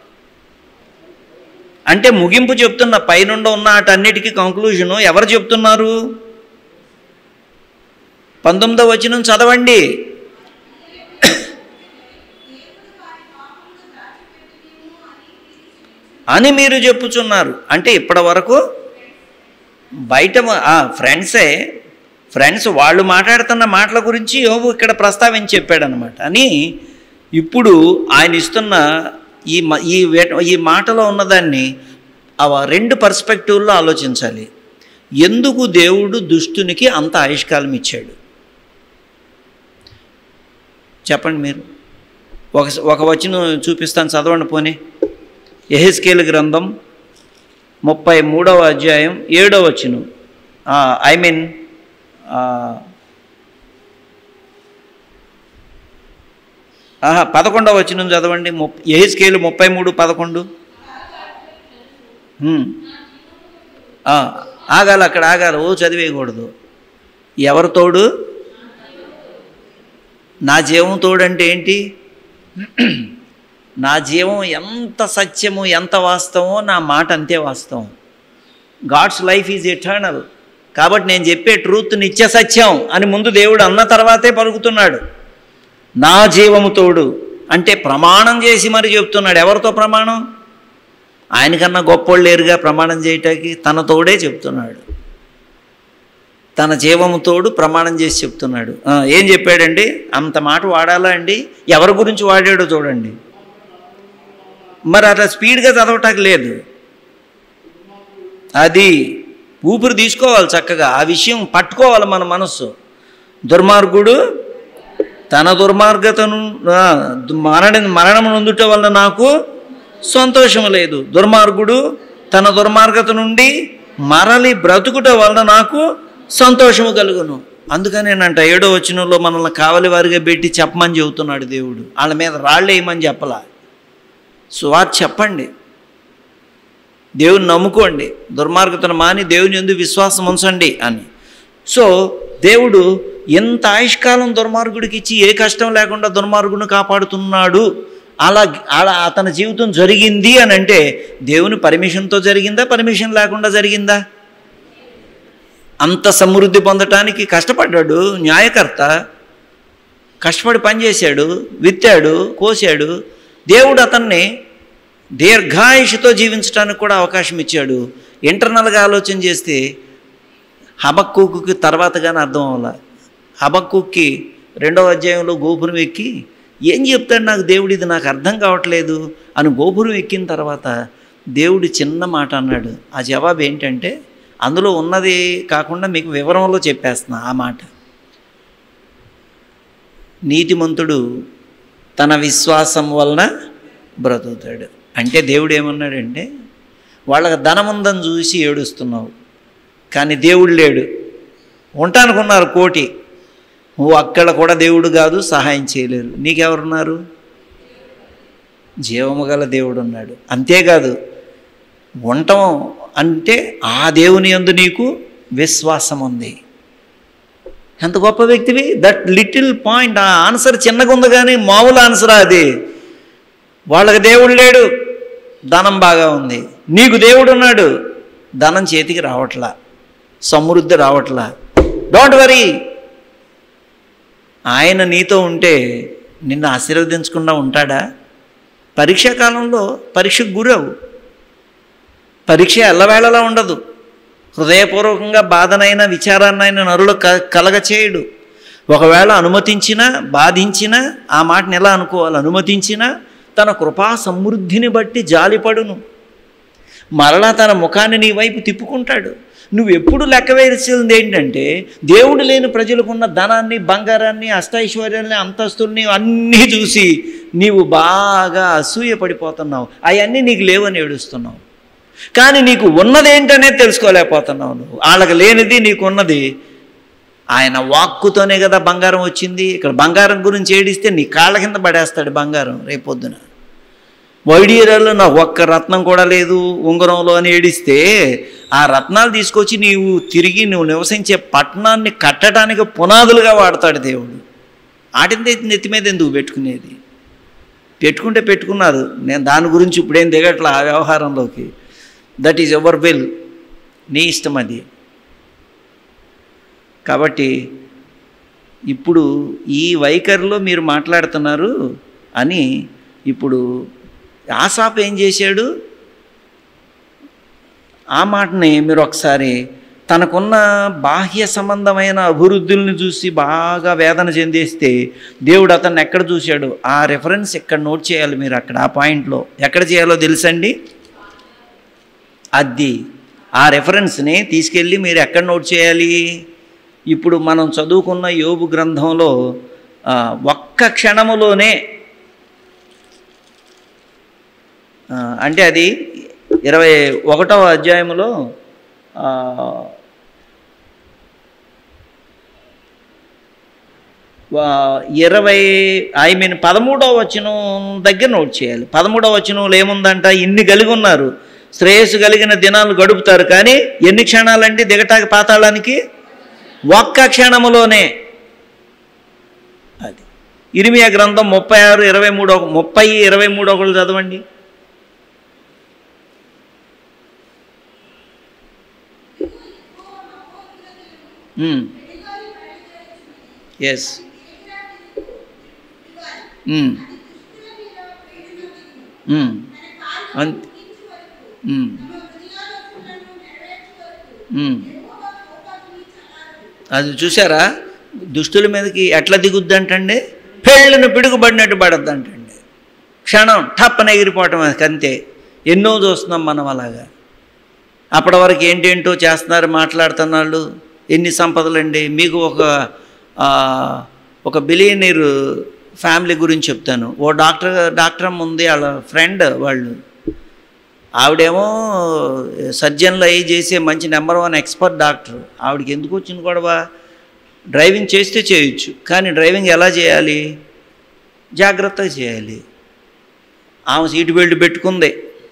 అంటే ముగింపు చెప్తున్న పైనుండ ఉన్న అటన్నిటికీ కంక్లూజను ఎవరు చెప్తున్నారు పంతొమ్మిదో వచనం చదవండి అని మీరు చెప్పుచున్నారు అంటే ఇప్పటి వరకు బయట ఫ్రెండ్సే ఫ్రెండ్స్ వాళ్ళు మాట్లాడుతున్న మాటల గురించి యోబు ఇక్కడ ప్రస్తావించి చెప్పాడనమాట అని ఇప్పుడు ఆయన ఇస్తున్న ఈ మ- ఈ వే- ఈ మాటలో ఉన్నదాన్ని ఆ రెండు పర్స్పెక్టివ్లో ఆలోచించాలి ఎందుకు దేవుడు దుష్టునికి అంత ఆయుష్కాలం ఇచ్చాడు చెప్పండి మీరు ఒక ఒక వచనం చూపిస్తాను చదవండి పోనీ ఎహెస్కేల్ గ్రంథం ముప్పై మూడవ అధ్యాయం ఏడవ వచనం ఐ మీన్ ఆహా పదకొండవ వచనం చదవండి ముప్ ఎహెస్కేలు ముప్పై మూడు పదకొండు హ్మ్. ఆ, ఆగాలి అక్కడ ఆగాలి ఓ చదివేయకూడదు ఎవరు తోడు నా జీవం తోడు అంటే ఏంటి నా జీవం ఎంత సత్యము ఎంత వాస్తవమో నా మాట అంతే వాస్తవం గాడ్స్ లైఫ్ ఈజ్ ఎటర్నల్ కాబట్టి నేను చెప్పే ట్రూత్ నిత్య సత్యం అని ముందు దేవుడు అన్న తర్వాతే పలుకుతున్నాడు నా జీవము తోడు అంటే ప్రమాణం చేసి మరి చెప్తున్నాడు ఎవరితో ప్రమాణం ఆయనకన్నా గొప్పోళ్ళు లేరుగా ప్రమాణం చేయటానికి తన తోడే చెప్తున్నాడు తన జీవము తోడు ప్రమాణం చేసి చెప్తున్నాడు ఆ, ఏం చెప్పాడండి అంత మాట వాడాలా అండి ఎవరి గురించి వాడాడో చూడండి మరి అట్లా స్పీడ్గా చదవటానికి లేదు అది ఊపిరి తీసుకోవాలి చక్కగా ఆ విషయం పట్టుకోవాలి మన మనస్సు దుర్మార్గుడు తన దుర్మార్గతను ఆ, మరణ మరణం నొందుట వల్ల నాకు సంతోషం లేదు దుర్మార్గుడు తన దుర్మార్గత నుండి మరలి బ్రతుకుట వలన నాకు సంతోషము కలుగును అందుకనేనంట ఏడో వచనంలో మనల్ని కావలి వారిగా పెట్టి చెప్పమని చెబుతున్నాడు దేవుడు వాళ్ళ మీద రాళ్ళు వేయమని చెప్పలా సువార్త చెప్పండి దేవుని నమ్ముకోండి దుర్మార్గతను మాని దేవుని ఎందుకు విశ్వాసం ఉంచండి అని సో దేవుడు ఎంత ఆయుష్కాలం దుర్మార్గుడికి ఇచ్చి ఏ కష్టం లేకుండా దుర్మార్గుడిని కాపాడుతున్నాడు అలా అలా అతని జీవితం జరిగింది అని అంటే దేవుని పర్మిషన్తో జరిగిందా పర్మిషన్ లేకుండా జరిగిందా అంత సమృద్ధి పొందటానికి కష్టపడ్డాడు న్యాయకర్త కష్టపడి పనిచేశాడు విత్తాడు కోసాడు దేవుడు అతన్ని దీర్ఘాయుషుతో జీవించడానికి కూడా అవకాశం ఇచ్చాడు ఇంటర్నల్గా ఆలోచన చేస్తే హబక్కుకి తర్వాత కానీ అర్థం అవ్వాల హబక్కుకి రెండవ అధ్యాయంలో గోపురం ఎక్కి ఏం చెప్తాడు నాకు దేవుడు ఇది నాకు అర్థం కావట్లేదు అని గోపురం ఎక్కిన తర్వాత దేవుడు చిన్న మాట అన్నాడు ఆ జవాబు ఏంటంటే అందులో ఉన్నది కాకుండా మీకు వివరంలో చెప్పేస్తున్నా ఆ మాట నీతిమంతుడు తన విశ్వాసం వలన బ్రతుకుతాడు అంటే దేవుడు ఏమన్నాడంటే వాళ్ళకి ధనం ఉందని చూసి ఏడుస్తున్నావు కానీ దేవుడు లేడు ఉంటానుకున్నారు కోటి నువ్వు అక్కడ కూడా దేవుడు కాదు సహాయం చేయలేరు నీకెవరున్నారు జీవము గల దేవుడు ఉన్నాడు అంతేకాదు ఉండటం అంటే ఆ దేవుని యందు నీకు విశ్వాసం ఉంది ఎంత గొప్ప వ్యక్తివి దట్ లిటిల్ పాయింట్ ఆ ఆన్సర్ చిన్నగా ఉంది కానీ మామూలు ఆన్సర్ అది వాళ్ళకి దేవుడు లేడు ధనం బాగా ఉంది నీకు దేవుడు ఉన్నాడు ధనం చేతికి రావట్లా సమృద్ధి రావట్లా డోంట్ వరీ ఆయన నీతో ఉంటే నిన్ను ఆశీర్వదించకుండా ఉంటాడా పరీక్షా కాలంలో పరీక్షకు గురవు పరీక్ష ఎల్లవేళలా ఉండదు హృదయపూర్వకంగా బాధనైన విచారాన్నైన నరులు క కలగ చేయడు ఒకవేళ అనుమతించినా బాధించినా ఆ మాటని ఎలా అనుకోవాలి అనుమతించినా తన కృపా సమృద్ధిని బట్టి జాలిపడును మరలా తన ముఖాన్ని నీ వైపు తిప్పుకుంటాడు నువ్వు ఎప్పుడు లెక్క వేయాల్సింది ఏంటంటే దేవుడు లేని ప్రజలకున్న ధనాన్ని బంగారాన్ని అష్టైశ్వర్యాన్ని అంతస్తుల్ని అన్నీ చూసి నీవు బాగా అసూయ పడిపోతున్నావు అవన్నీ నీకు లేవని ఏడుస్తున్నావు కానీ నీకు ఉన్నదేంటనే తెలుసుకోలేకపోతున్నావు నువ్వు వాళ్ళకి లేనిది నీకు ఉన్నది ఆయన వాక్కుతోనే కదా బంగారం వచ్చింది ఇక్కడ బంగారం గురించి ఏడిస్తే నీ కాళ్ళ కింద పడేస్తాడు బంగారం రేపొద్దున వైడియరాల్లో నాకు ఒక్క రత్నం కూడా లేదు ఉంగరంలో అని ఏడిస్తే ఆ రత్నాలు తీసుకొచ్చి నీవు తిరిగి నువ్వు నివసించే పట్టణాన్ని కట్టడానికి పునాదులుగా వాడతాడు దేవుడు ఆటిని నెత్తి మీద ఎందుకు పెట్టుకునేది పెట్టుకుంటే పెట్టుకున్నారు నేను దాని గురించి ఇప్పుడేం దిగట్లా ఆ వ్యవహారంలోకి దట్ ఈజ్ ఎవర్ విల్ నీ ఇష్టం అది కాబట్టి ఇప్పుడు ఈ వైఖరిలో మీరు మాట్లాడుతున్నారు అని ఇప్పుడు ఆసాప్ ఏం చేశాడు ఆ మాటని మీరు ఒకసారి తనకున్న బాహ్య సంబంధమైన అభివృద్ధుల్ని చూసి బాగా వేదన చెందేస్తే దేవుడు అతన్ని ఎక్కడ చూశాడు ఆ రెఫరెన్స్ ఎక్కడ నోట్ చేయాలి మీరు అక్కడ ఆ పాయింట్లో ఎక్కడ చేయాలో తెలుసండి అది ఆ రెఫరెన్స్ని తీసుకెళ్ళి మీరు ఎక్కడ నోట్ చేయాలి ఇప్పుడు మనం చదువుకున్న యోబు గ్రంథంలో ఆ, ఒక్క క్షణములోనే ఆ, అంటే అది ఇరవై ఒకటవ అధ్యాయంలో ఆ, వా- ఇరవై ఐ మీన్ పదమూడవ వచనం దగ్గర నోట్ చేయాలి పదమూడవ వచనంలో ఏముందంట ఇన్ని కలిగి ఉన్నారు శ్రేయస్సు కలిగిన దినాలు గడుపుతారు కానీ ఎన్ని క్షణాలండి దిగటాకి పాతాళానికి ఒక్క క్షణములోనే అది ఇరిమియా గ్రంథం ముప్పై ఆరు ఇరవై మూడు ఒక ముప్పై ఇరవై మూడు ఒకళ్ళు చదవండి ఎస్ అంతే ఉమ్. ఉమ్. అది చూసారా దుష్టుల మీదకి ఎట్లా దిగుద్ది అంటండి పెళ్ళను పిడుగుబడినట్టు పడద్దు అంటండి క్షణం టప్పన ఎగిరిపోవటం అది అంతే ఎన్నో చూస్తున్నాం మనం అలాగా అప్పటి వరకు ఏంటేంటో చేస్తున్నారు మాట్లాడుతున్నారు ఎన్ని సంపదలండి మీకు ఒక ఆ, ఒక బిలియనీరు ఫ్యామిలీ గురించి చెప్తాను ఓ డాక్టర్ డాక్టర్ అమ్మ ఉంది వాళ్ళ ఫ్రెండ్ వాళ్ళు ఆవిడేమో సర్జన్లు అయ్యి చేసే మంచి నెంబర్ వన్ ఎక్స్పర్ట్ డాక్టర్ ఆవిడకి ఎందుకు వచ్చింది గొడవ డ్రైవింగ్ చేస్తే చేయొచ్చు కానీ డ్రైవింగ్ ఎలా చేయాలి జాగ్రత్తగా చేయాలి ఆమె సీటు బెల్ట్ పెట్టుకుంది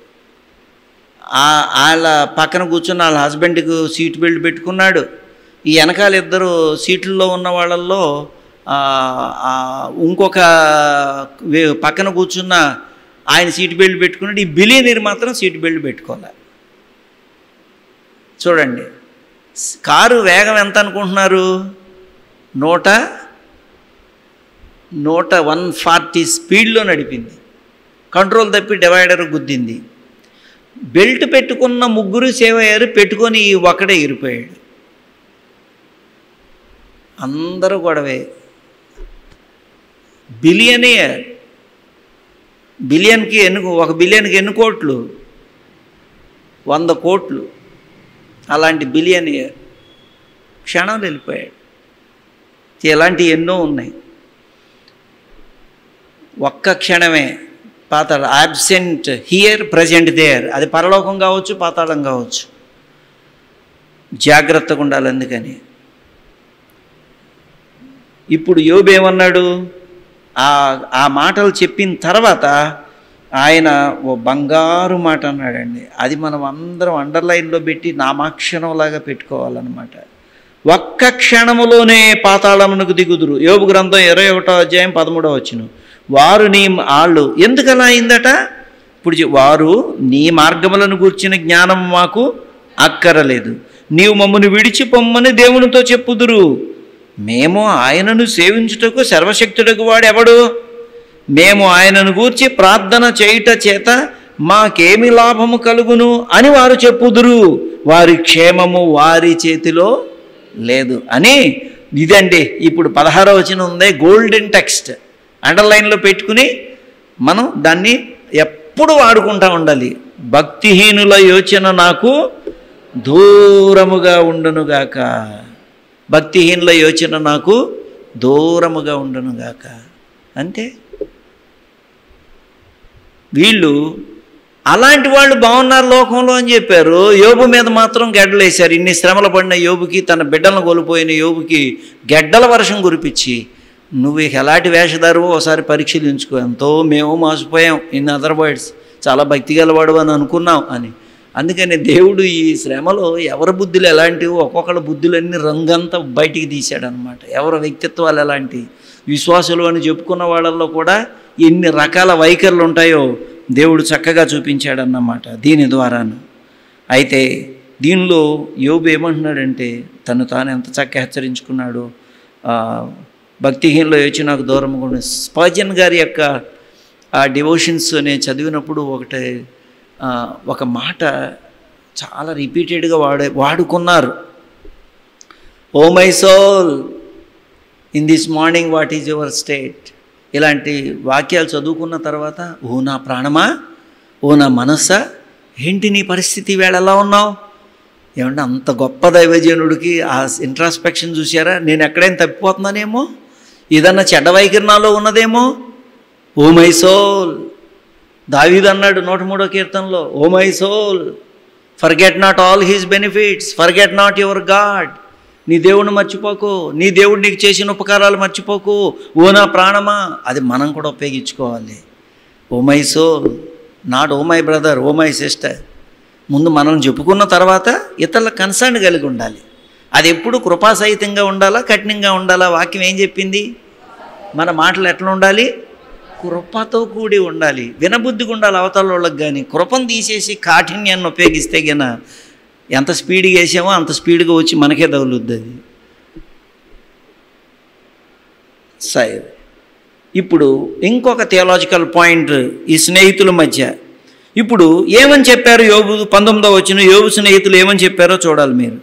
ఆ- వాళ్ళ పక్కన కూర్చున్న వాళ్ళ హస్బెండ్కి సీట్ బెల్ట్ పెట్టుకున్నాడు ఈ వెనకాల ఇద్దరు సీట్లలో ఉన్న వాళ్ళల్లో ఆ, ఆ, ఇంకొక వే- పక్కన కూర్చున్న ఆయన సీట్ బెల్ట్ పెట్టుకున్నాడు ఈ బిలియనీర్ మాత్రం సీట్ బెల్ట్ పెట్టుకోవాలి చూడండి స్- కారు వేగం ఎంత అనుకుంటున్నారు నూట నూట వన్ ఫార్టీ స్పీడ్లో నడిపింది కంట్రోల్ తప్పి డివైడర్ గుద్దింది బెల్ట్ పెట్టుకున్న ముగ్గురు సేవ్ అయ్యారు పెట్టుకొని ఈ ఒక్కడే ఎగిరిపోయాడు అందరూ గొడవే బిలియనియర్ బిలియన్కి ఎన్ని ఒక బిలియన్కి ఎన్ని కోట్లు వంద కోట్లు అలాంటి బిలియనియర్ క్షణంలో వెళ్ళిపోయాడు ఇలాంటివి ఎన్నో ఉన్నాయి ఒక్క క్షణమే పాతాళ యాబ్సెంట్ హియర్ ప్రజెంట్ దేర్ అది పరలోకం కావచ్చు పాతాళం కావచ్చు జాగ్రత్తగా ఉండాలి అందుకని ఇప్పుడు యోబు ఏమన్నాడు ఆ ఆ మాటలు చెప్పిన తర్వాత ఆయన ఓ బంగారు మాట అన్నాడండి అది మనం అందరం అండర్లైన్లో పెట్టి నామాక్షరంలాగా పెట్టుకోవాలన్నమాట ఒక్క క్షణములోనే పాతాళమునకు దిగుదురు యోబు గ్రంథం ఇరవై ఒకటో అధ్యాయం పదమూడవ వచ్చిన వారు నీ ఆళ్ళు ఎందుకు అలా అయిందట ఇప్పుడు చె- వారు నీ మార్గములను గూర్చిన జ్ఞానం మాకు అక్కరలేదు నీవు మమ్మల్ని విడిచి పొమ్మని దేవునితో చెప్పుదురు మేము ఆయనను సేవించుటకు సర్వశక్తుడకు వాడెవడు మేము ఆయనను గూర్చి ప్రార్థన చేయుట చేత మాకేమి లాభము కలుగును అని వారు చెప్పుదురు వారి క్షేమము వారి చేతిలో లేదు అని ఇదండి ఇప్పుడు పదహారో వచనం ఉందే గోల్డెన్ టెక్స్ట్ అండర్లైన్లో పెట్టుకుని మనం దాన్ని ఎప్పుడు వాడుకుంటా ఉండాలి భక్తిహీనుల యోచన నాకు దూరముగా ఉండునుగాక భక్తిహీనుల యోచన నాకు దూరముగా ఉండునుగాక అంతే వీళ్ళు అలాంటి వాళ్ళు బాగున్నారు లోకంలో అని చెప్పారు యోబు మీద మాత్రం గెడ్డలేశారు ఇన్ని శ్రమలు పడిన యోబుకి తన బిడ్డలను కోల్పోయిన యోబుకి గెడ్డల వర్షం కురిపించి నువ్వు ఇక ఎలాంటి వేషధారు ఒకసారి పరిశీలించుకో ఎంతో మేము మోసపోయాం ఇన్ అదర్ వర్డ్స్ చాలా భక్తి గలవాడు అని అనుకున్నాం అని అందుకని దేవుడు ఈ శ్రమలో ఎవరి బుద్ధులు ఎలాంటివి ఒక్కొక్కళ్ళ బుద్ధులన్నీ రంగంతా బయటికి తీశాడనమాట ఎవరి వ్యక్తిత్వాలు ఎలాంటి విశ్వాసులు అని చెప్పుకున్న వాళ్ళల్లో కూడా ఎన్ని రకాల వైఖరులు ఉంటాయో దేవుడు చక్కగా చూపించాడన్నమాట దీని ద్వారాను అయితే దీనిలో యోబు ఏమంటున్నాడంటే తను తాను ఎంత చక్కగా హెచ్చరించుకున్నాడు ఆ, భక్తిహీనలో వచ్చి నాకు దూరం కూడా స్పర్జన్ గారి యొక్క ఆ డివోషన్స్ నేను చదివినప్పుడు ఒకటి ఆ, ఒక మాట చాలా రిపీటెడ్గా వాడే వాడుకున్నారు O my soul in this morning what is your state ఇలాంటి వాక్యాలు చదువుకున్న తర్వాత ఓ నా ప్రాణమా ఓ నా మనస్సా ఏంటి నీ పరిస్థితి వేళ ఎలా ఉన్నావు ఏమంటే అంత గొప్ప దైవజనుడికి ఆ ఇంట్రాస్పెక్షన్ చూసారా నేను ఎక్కడైనా తప్పిపోతున్నానేమో ఏదన్నా చెడ్డ వైఖరి నాలో ఉన్నదేమో ఓ మై సోల్ దావీదు అన్నాడు నూట మూడో కీర్తనలో O my soul forget not all his benefits forget not your God నీ దేవుడిని మర్చిపోకు నీ దేవుడు నీకు చేసిన ఉపకారాలు మర్చిపోకు ఓ నా ప్రాణమా అది మనం కూడా ఉపయోగించుకోవాలి O my soul not O my brother O my sister ముందు మనం చెప్పుకున్న తర్వాత ఇతరుల కన్సర్న్ కలిగి ఉండాలి అది ఎప్పుడు కృపాసహితంగా ఉండాలా కఠినంగా ఉండాలా వాక్యం ఏం చెప్పింది మన మాటలు ఎట్లా ఉండాలి కృపతో కూడి ఉండాలి వినబుద్ధిగా ఉండాలి అవతల వాళ్ళకి కానీ కృపను తీసేసి కాఠిన్యాన్ని ఉపయోగిస్తే గన ఎంత స్పీడ్గా వేసామో అంత స్పీడ్గా వచ్చి మనకే తగులుద్ది అది సరే ఇప్పుడు ఇంకొక థియలాజికల్ పాయింట్ ఈ స్నేహితుల మధ్య ఇప్పుడు ఏమని చెప్పారు యోగు పంతొమ్మిదో వచ్చిన యోగు స్నేహితులు ఏమని చెప్పారో చూడాలి మీరు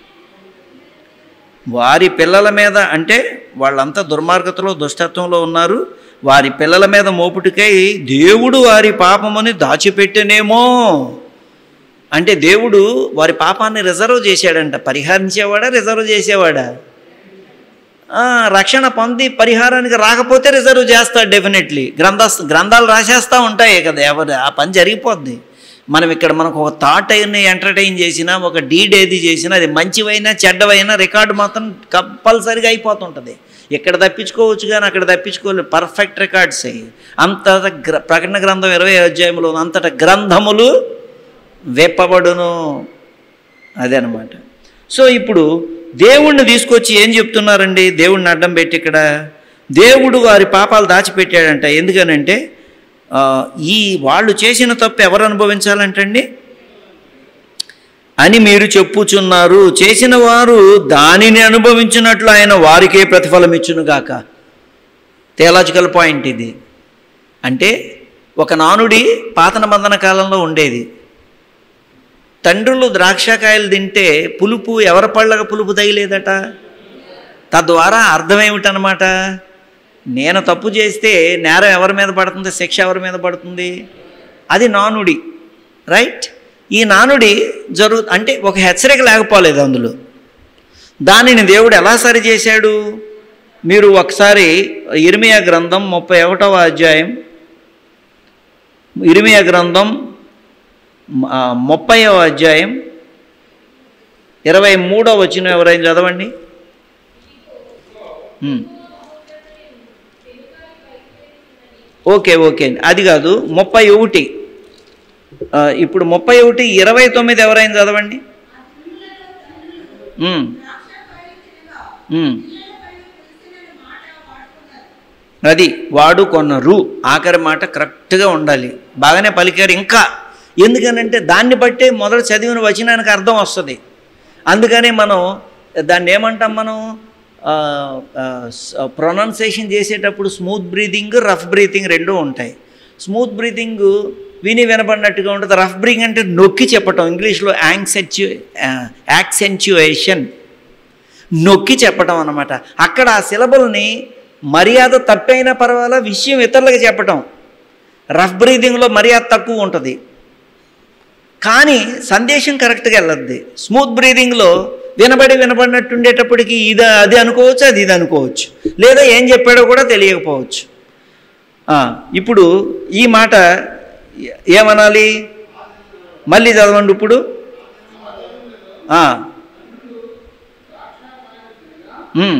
వారి పిల్లల మీద అంటే వాళ్ళంతా దుర్మార్గతలో దుష్టత్వంలో ఉన్నారు వారి పిల్లల మీద మోపుటికై దేవుడు వారి పాపముని దాచిపెట్టేనేమో అంటే దేవుడు వారి పాపాన్ని రిజర్వ్ చేశాడంట పరిహరించేవాడా రిజర్వ్ చేసేవాడా ఆ, రక్షణ పొంది పరిహారానికి రాకపోతే రిజర్వ్ చేస్తాడు డెఫినెట్లీ గ్రంథ గ్రంథాలు రాసేస్తూ ఉంటాయి కదా ఎవరు ఆ పని జరిగిపోద్ది మనం ఇక్కడ మనకు ఒక థాట్ అయిన ఎంటర్టైన్ చేసినా ఒక డీడ్ ఏది చేసినా అది మంచివైనా చెడ్డవైనా రికార్డు మాత్రం కంపల్సరీగా అయిపోతుంటుంది ఇక్కడ తప్పించుకోవచ్చు కానీ అక్కడ తప్పించుకోలేదు పర్ఫెక్ట్ రికార్డ్స్ అయ్యి అంత గ్ర ప్రకటన గ్రంథం ఇరవై అధ్యాయంలో అంతట గ్రంథములు వెప్పబడును అదే అనమాట సో ఇప్పుడు దేవుణ్ణి తీసుకొచ్చి ఏం చెప్తున్నారండి దేవుణ్ణి అడ్డం పెట్టి ఇక్కడ దేవుడు వారి పాపాలు దాచిపెట్టాడంట ఎందుకనంటే ఆ, ఈ వాళ్ళు చేసిన తప్పు ఎవరు అనుభవించాలంటండి అని మీరు చెప్పుచున్నారు చేసిన వారు దానిని అనుభవించినట్లు ఆయన వారికే ప్రతిఫలం ఇచ్చునుగాక థియలాజికల్ పాయింట్ ఇది అంటే ఒక నానుడి పాత నిబంధన కాలంలో ఉండేది తండ్రులు ద్రాక్షకాయలు తింటే పులుపు ఎవరి పళ్ళగా పులుపు తగిలేదట తద్వారా అర్థం ఏమిటనమాట నేను తప్పు చేస్తే నేరం ఎవరి మీద పడుతుంది శిక్ష ఎవరి మీద పడుతుంది అది నానుడి రైట్ ఈ నానుడి జరుగు అంటే ఒక హెచ్చరిక లేకపోలేదు అందులో దానిని దేవుడు ఎలా సరి చేశాడు మీరు ఒకసారి ఇరిమియా గ్రంథం ముప్పై ఒకటవ అధ్యాయం ఇరిమియా గ్రంథం ఆ, ముప్పైవ అధ్యాయం ఇరవై మూడవ వచ్చిన ఎవరైనా చదవండి ఉమ్. ఓకే ఓకే అది కాదు ముప్పై ఒకటి ఆ, ఇప్పుడు ముప్పై ఒకటి ఇరవై తొమ్మిది ఎవరైనా చదవండి ఉమ్. ఉమ్. అది వాడుకొనరు ఆఖరి మాట కరెక్ట్గా ఉండాలి బాగానే పలికారు ఇంకా ఎందుకనంటే దాన్ని బట్టే మొదట చదివిన వచనానికి అర్థం వస్తుంది అందుకని మనం దాన్ని ఏమంటాం మనం ప్రొనౌన్సేషన్ చేసేటప్పుడు స్మూత్ బ్రీతింగ్ రఫ్ బ్రీతింగ్ రెండూ ఉంటాయి స్మూత్ బ్రీతింగ్ విని వినపడినట్టుగా ఉంటుంది రఫ్ బ్రీతింగ్ అంటే నొక్కి చెప్పటం ఇంగ్లీష్లో యాంక్సెన్యు యాక్సెంచుయేషన్ నొక్కి చెప్పటం అన్నమాట అక్కడ ఆ సిలబుల్ని మర్యాద తప్పైనా పర్వాలా విషయం ఇతరులకు చెప్పటం రఫ్ బ్రీదింగ్లో మర్యాద తక్కువ ఉంటుంది కానీ సందేశం కరెక్ట్గా వెళ్ళద్ది స్మూత్ బ్రీదింగ్లో వినబడి వినబడినట్టు ఉండేటప్పటికి ఇది అది అనుకోవచ్చు అది ఇది అనుకోవచ్చు లేదా ఏం చెప్పాడో కూడా తెలియకపోవచ్చు ఆ, ఇప్పుడు ఈ మాట ఏమనాలి మళ్ళీ చదవండి ఇప్పుడు ఆ. ఉమ్.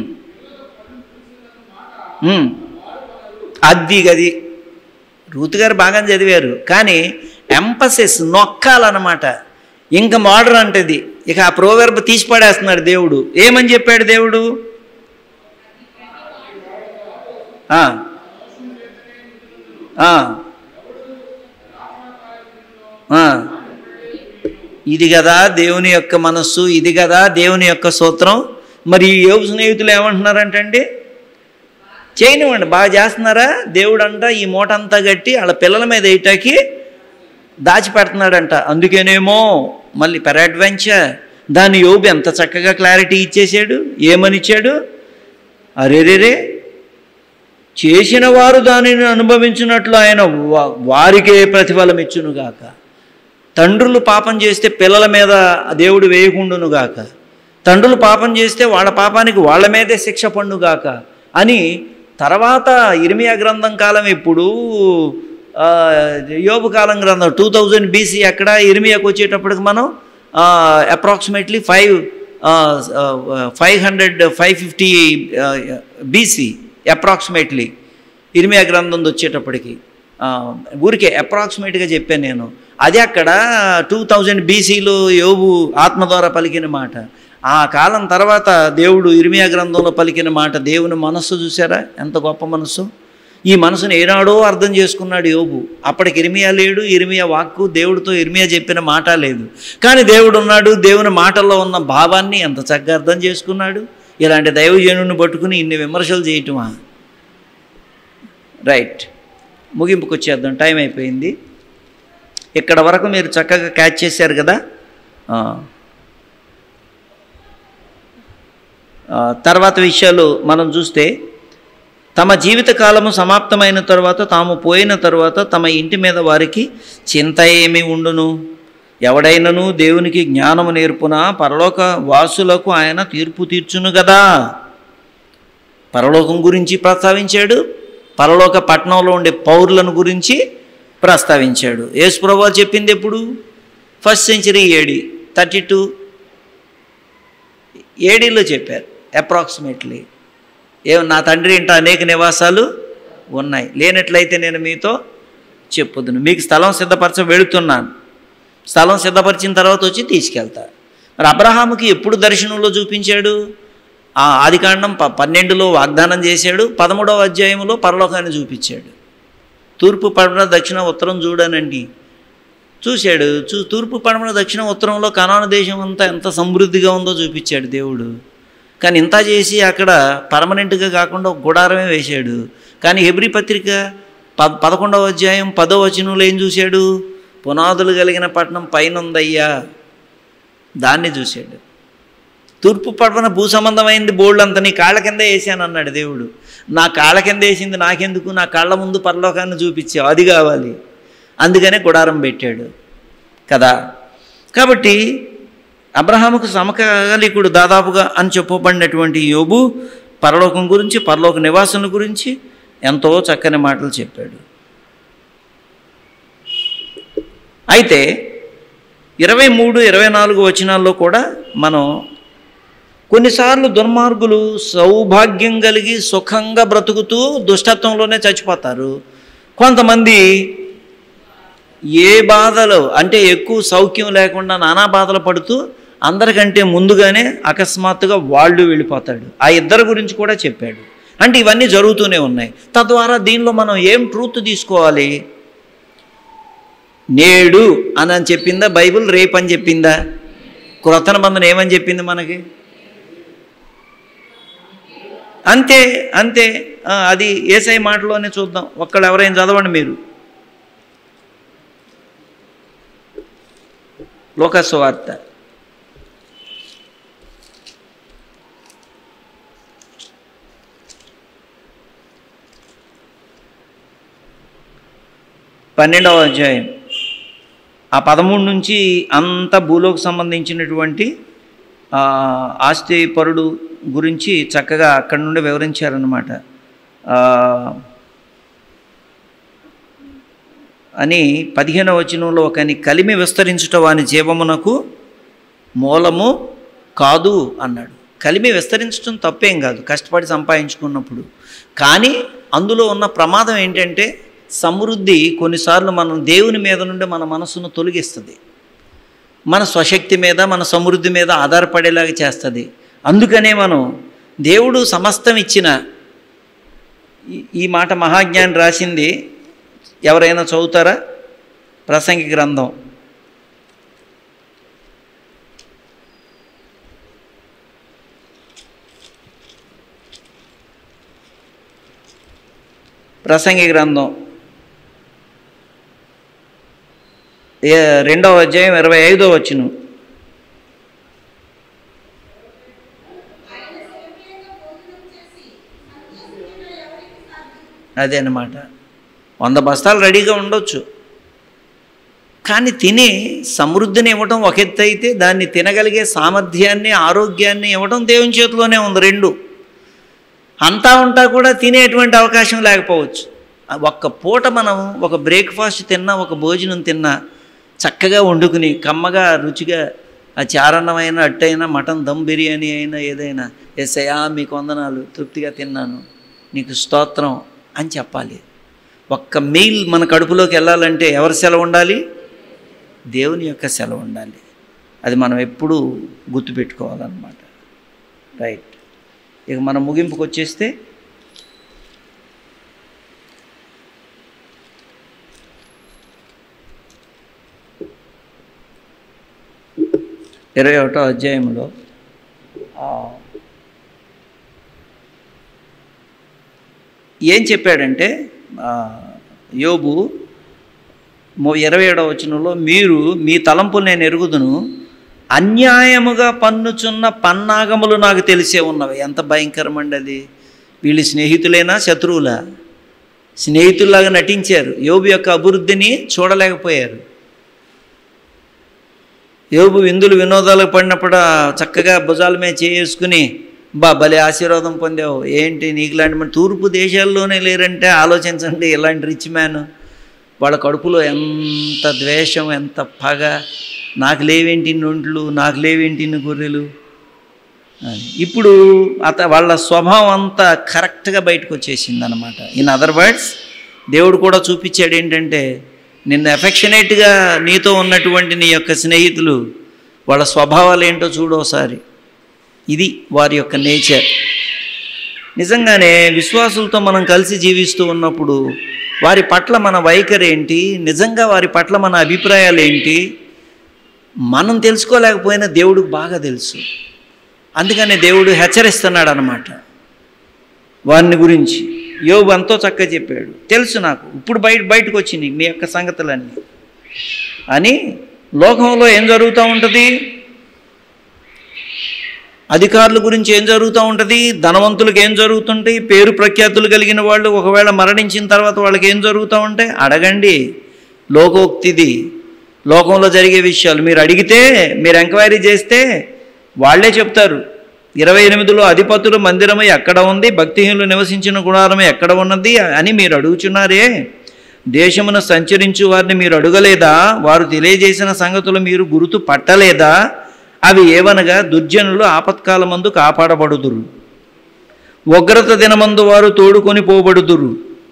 ఉమ్. అది గది రూత్ గారు బాగా చదివారు కానీ ఎంపసిస్ నొక్కాలన్నమాట ఇంకా మోడర్ అంటది ఇక ఆ ప్రోవర్బ్ తీసి పడేస్తున్నాడు దేవుడు ఏమని చెప్పాడు దేవుడు ఆ. ఆ. ఆ. ఇది కదా దేవుని యొక్క మనస్సు ఇది కదా దేవుని యొక్క సూత్రం మరి ఈ యోగు స్నేహితులు ఏమంటున్నారంటండి చేయనివ్వండి బాగా చేస్తున్నారా దేవుడు అంట ఈ మూట అంతా కట్టి వాళ్ళ పిల్లల మీద వేయటానికి దాచిపెడుతున్నాడంట అందుకేనేమో మళ్ళీ పెరాడ్వెంచర్ దాని యోబు ఎంత చక్కగా క్లారిటీ ఇచ్చేసాడు ఏమని ఇచ్చాడు అరేరేరే చేసిన వారు దానిని అనుభవించినట్లు ఆయన వా- వారికే ప్రతిఫలం ఇచ్చునుగాక తండ్రులు పాపం చేస్తే పిల్లల మీద దేవుడు వేయకుండునుగాక తండ్రులు పాపం చేస్తే వాళ్ళ పాపానికి వాళ్ళ మీదే శిక్ష పండుగాక అని తర్వాత ఇర్మియా గ్రంథం కాలం ఎప్పుడు ఆ, యోబు కాలం గ్రంథం టూ థౌజండ్ బీసీ అక్కడ ఇర్మియాకి వచ్చేటప్పటికి మనం approximately five five hundred five fifty BC approximately ఇర్మియా గ్రంథం వచ్చేటప్పటికి ఆ, ఊరికే అప్రాక్సిమేట్గా చెప్పాను నేను అది అక్కడ టూ థౌజండ్ బీసీలో యోబు ఆత్మ ద్వారా పలికిన మాట ఆ కాలం తర్వాత దేవుడు ఇర్మియా గ్రంథంలో పలికిన మాట దేవుని మనస్సు చూసారా ఎంత గొప్ప మనస్సు ఈ మనసును ఏనాడో అర్థం చేసుకున్నాడు యోబు అప్పటికి ఇర్మియా లేడు ఇర్మియా వాక్కు దేవుడితో ఇర్మియా చెప్పిన మాట లేదు కానీ దేవుడు ఉన్నాడు దేవుని మాటల్లో ఉన్న భావాన్ని ఎంత చక్కగా అర్థం చేసుకున్నాడు ఇలాంటి దైవజనుడిని పట్టుకుని ఇన్ని విమర్శలు చేయటమా రైట్ ముగింపుకు వచ్చేద్దాం టైం అయిపోయింది ఇక్కడ వరకు మీరు చక్కగా క్యాచ్ చేశారు కదా ఆ. ఆ, తర్వాత విషయాలు మనం చూస్తే తమ జీవిత కాలము సమాప్తమైన తర్వాత తాము పోయిన తర్వాత తమ ఇంటి మీద వారికి చింత ఏమి ఉండును ఎవడైనను దేవునికి జ్ఞానము నేర్పున పరలోక వాసులకు ఆయన తీర్పు తీర్చును కదా పరలోకం గురించి ప్రస్తావించాడు పరలోక పట్టణంలో ఉండే పౌరులను గురించి ప్రస్తావించాడు యేసుప్రభు చెప్పింది ఎప్పుడు first century AD thirty two ఏడీలో చెప్పారు అప్రాక్సిమేట్లీ ఏ నా తండ్రి ఇంట అనేక నివాసాలు ఉన్నాయి లేనట్లయితే నేను మీతో చెప్పుదును మీకు స్థలం సిద్ధపరచ వెళుతున్నాను స్థలం సిద్ధపరిచిన తర్వాత వచ్చి తీసుకెళ్తా మరి అబ్రహాముకి ఎప్పుడు దర్శనంలో చూపించాడు ఆ ఆదికాండం ప పన్నెండులో వాగ్దానం చేశాడు పదమూడవ అధ్యాయంలో పరలోకాన్ని చూపించాడు తూర్పు పడమర దక్షిణ ఉత్తరం చూడనండి చూశాడు చూ తూర్పు పడమర దక్షిణ ఉత్తరంలో కనాన దేశం అంతా ఎంత సమృద్ధిగా ఉందో చూపించాడు దేవుడు కానీ ఇంత చేసి అక్కడ పర్మనెంట్గా కాకుండా ఒక గుడారమే వేశాడు కానీ హెబ్రి పత్రిక ప పదకొండవ అధ్యాయం పదో వచనంలో ఏం చూశాడు పునాదులు కలిగిన పట్టణం పైన ఉందయ్యా దాన్ని చూశాడు తూర్పు పడవన భూ సంబంధమైంది బోల్డ్ అంత నీ కాళ్ళ కింద వేసాను అన్నాడు దేవుడు నా కాళ్ళ కింద వేసింది నాకెందుకు నా కళ్ళ ముందు పరలోకాన్ని చూపించావు అది కావాలి అందుకనే గుడారం పెట్టాడు కదా కాబట్టి అబ్రహాముకు సమకాలికుడు దాదాపుగా అని చెప్పబడినటువంటి యోబు పరలోకం గురించి పరలోక నివాసుల గురించి ఎంతో చక్కని మాటలు చెప్పాడు అయితే ఇరవై మూడు ఇరవై నాలుగు వచనాల్లో కూడా మనం కొన్నిసార్లు దుర్మార్గులు సౌభాగ్యం కలిగి సుఖంగా బ్రతుకుతూ దుష్టత్వంలోనే చచ్చిపోతారు కొంతమంది ఏ బాధలు అంటే ఎక్కువ సౌఖ్యం లేకుండా నానా బాధలు పడుతూ అందరికంటే ముందుగానే అకస్మాత్తుగా వాళ్ళు వెళ్ళిపోతాడు ఆ ఇద్దరి గురించి కూడా చెప్పాడు అంటే ఇవన్నీ జరుగుతూనే ఉన్నాయి తద్వారా దీనిలో మనం ఏం ట్రూత్ తీసుకోవాలి నేడు అని అని చెప్పిందా బైబిల్ రేపు అని చెప్పిందా క్రొత్త నిబంధన ఏమని చెప్పింది మనకి అంతే అంతే ఆ, అది ఏసై మాటలోనే చూద్దాం ఒక్కళ్ళు ఎవరైనా చదవండి మీరు లోకస్ వార్త పన్నెండవ అధ్యాయం ఆ పదమూడు నుంచి అంత భూలోకి సంబంధించినటువంటి ఆ, ఆస్తి పరుడు గురించి చక్కగా అక్కడి నుండి వివరించారనమాట ఆ, అని పదిహేనవ వచనంలో ఒకని కలిమి విస్తరించుట వాని జీవమునకు మూలము కాదు అన్నాడు కలిమి విస్తరించడం తప్పేం కాదు కష్టపడి సంపాదించుకున్నప్పుడు కానీ అందులో ఉన్న ప్రమాదం ఏంటంటే సమృద్ధి కొన్నిసార్లు మనం దేవుని మీద నుండి మన మనసును తొలగిస్తుంది మన స్వశక్తి మీద మన సమృద్ధి మీద ఆధారపడేలాగా చేస్తుంది అందుకనే మనం దేవుడు సమస్తం ఇచ్చిన ఈ- ఈ మాట మహాజ్ఞాని రాసింది ఎవరైనా చదువుతారా ప్రసంగి గ్రంథం ప్రసంగి గ్రంథం ఏ రెండవ అధ్యాయం ఇరవై ఐదో వచ్చును అదే అన్నమాట వంద బస్తాలు రెడీగా ఉండొచ్చు కానీ తిని సమృద్ధిని ఇవ్వటం ఒక ఎత్తు అయితే దాన్ని తినగలిగే సామర్థ్యాన్ని ఆరోగ్యాన్ని ఇవ్వటం దేవుని చేతిలోనే ఉంది రెండు అంతా ఉంటా కూడా తినేటువంటి అవకాశం లేకపోవచ్చు ఆ ఒక్క పూట మనం ఒక బ్రేక్ఫాస్ట్ తిన్నా ఒక భోజనం తిన్నా చక్కగా వండుకుని కమ్మగా రుచిగా ఆ చారన్నమైన అట్టయినా మటన్ దమ్ బిర్యానీ అయినా ఏదైనా ఎస్ఐయా మీకు వందనాలు తృప్తిగా తిన్నాను నీకు స్తోత్రం అని చెప్పాలి ఒక్క మీల్ మన కడుపులోకి వెళ్ళాలంటే ఎవరి సెలవు ఉండాలి దేవుని యొక్క సెలవు ఉండాలి అది మనం ఎప్పుడూ గుర్తుపెట్టుకోవాలన్నమాట రైట్ ఇక మనం ముగింపుకు వచ్చేస్తే ఇరవై ఒకటో అధ్యాయంలో ఆ, ఏం చెప్పాడంటే ఆ, యోబు మొ- ఇరవై ఏడవ వచనంలో మీరు మీ తలంపులు నేను ఎరుగుదును అన్యాయముగా పన్నుచున్న పన్నాగములు నాకు తెలిసే ఉన్నవి ఎంత భయంకరమండి అది వీళ్ళు స్నేహితులేనా శత్రువులా స్నేహితుల్లాగా నటించారు యోబు యొక్క అభివృద్ధిని చూడలేకపోయారు యోబు విందులు వినోదాలకు పడినప్పుడు ఆ చక్కగా భుజాల మీద చేసుకుని బా భలే ఆశీర్వాదం పొందావు ఏంటి నీకు ఇలాంటి మన తూర్పు దేశాల్లోనే లేరంటే ఆలోచించండి ఇలాంటి రిచ్ మ్యాన్ వాళ్ళ కడుపులో ఎంత ద్వేషం ఎంత పగ నాకు లేవేంటి ఇన్ని ఒంట్లు నాకు లేవేంటి ఇన్ని గొర్రెలు అని. ఇప్పుడు అత వాళ్ళ స్వభావం అంతా కరెక్ట్గా బయటకు వచ్చేసింది అనమాట ఇన్ అదర్ వర్డ్స్ దేవుడు కూడా చూపించాడు ఏంటంటే నిన్ను ఎఫెక్షనేట్గా నీతో ఉన్నటువంటి నీ యొక్క స్నేహితులు వాళ్ళ స్వభావాలు ఏంటో చూడోసారి ఇది వారి యొక్క నేచర్ నిజంగానే విశ్వాసులతో మనం కలిసి జీవిస్తూ ఉన్నప్పుడు వారి పట్ల మన వైఖరి ఏంటి నిజంగా వారి పట్ల మన అభిప్రాయాలు ఏంటి మనం తెలుసుకోలేకపోయినా దేవుడికి బాగా తెలుసు అందుకనే దేవుడు హెచ్చరిస్తున్నాడు అనమాట వారిని గురించి యోబు ఎంతో చక్కగా చెప్పాడు తెలుసు నాకు ఇప్పుడు బయట బయటకు వచ్చింది మీ యొక్క సంగతులన్నీ అని లోకంలో ఏం జరుగుతూ ఉంటుంది అధికారుల గురించి ఏం జరుగుతూ ఉంటుంది ధనవంతులకు ఏం జరుగుతుంటాయి పేరు ప్రఖ్యాతులు కలిగిన వాళ్ళు ఒకవేళ మరణించిన తర్వాత వాళ్ళకి ఏం జరుగుతూ ఉంటాయి అడగండి లోకోక్తిది లోకంలో జరిగే విషయాలు మీరు అడిగితే మీరు ఎంక్వైరీ చేస్తే వాళ్ళే చెప్తారు ఇరవై ఎనిమిదిలో అధిపతులు మందిరము ఎక్కడ ఉంది భక్తిహీనులు నివసించిన గుణారము ఎక్కడ ఉన్నది అని మీరు అడుగుచున్నారే దేశమును సంచరించు వారిని మీరు అడుగలేదా వారు తెలియజేసిన సంగతులు మీరు గుర్తు పట్టలేదా అవి ఏవనగా దుర్జనులు ఆపత్కాలమందు కాపాడబడుదురు ఉగ్రత దినమందు వారు తోడుకొని పోబడుదురు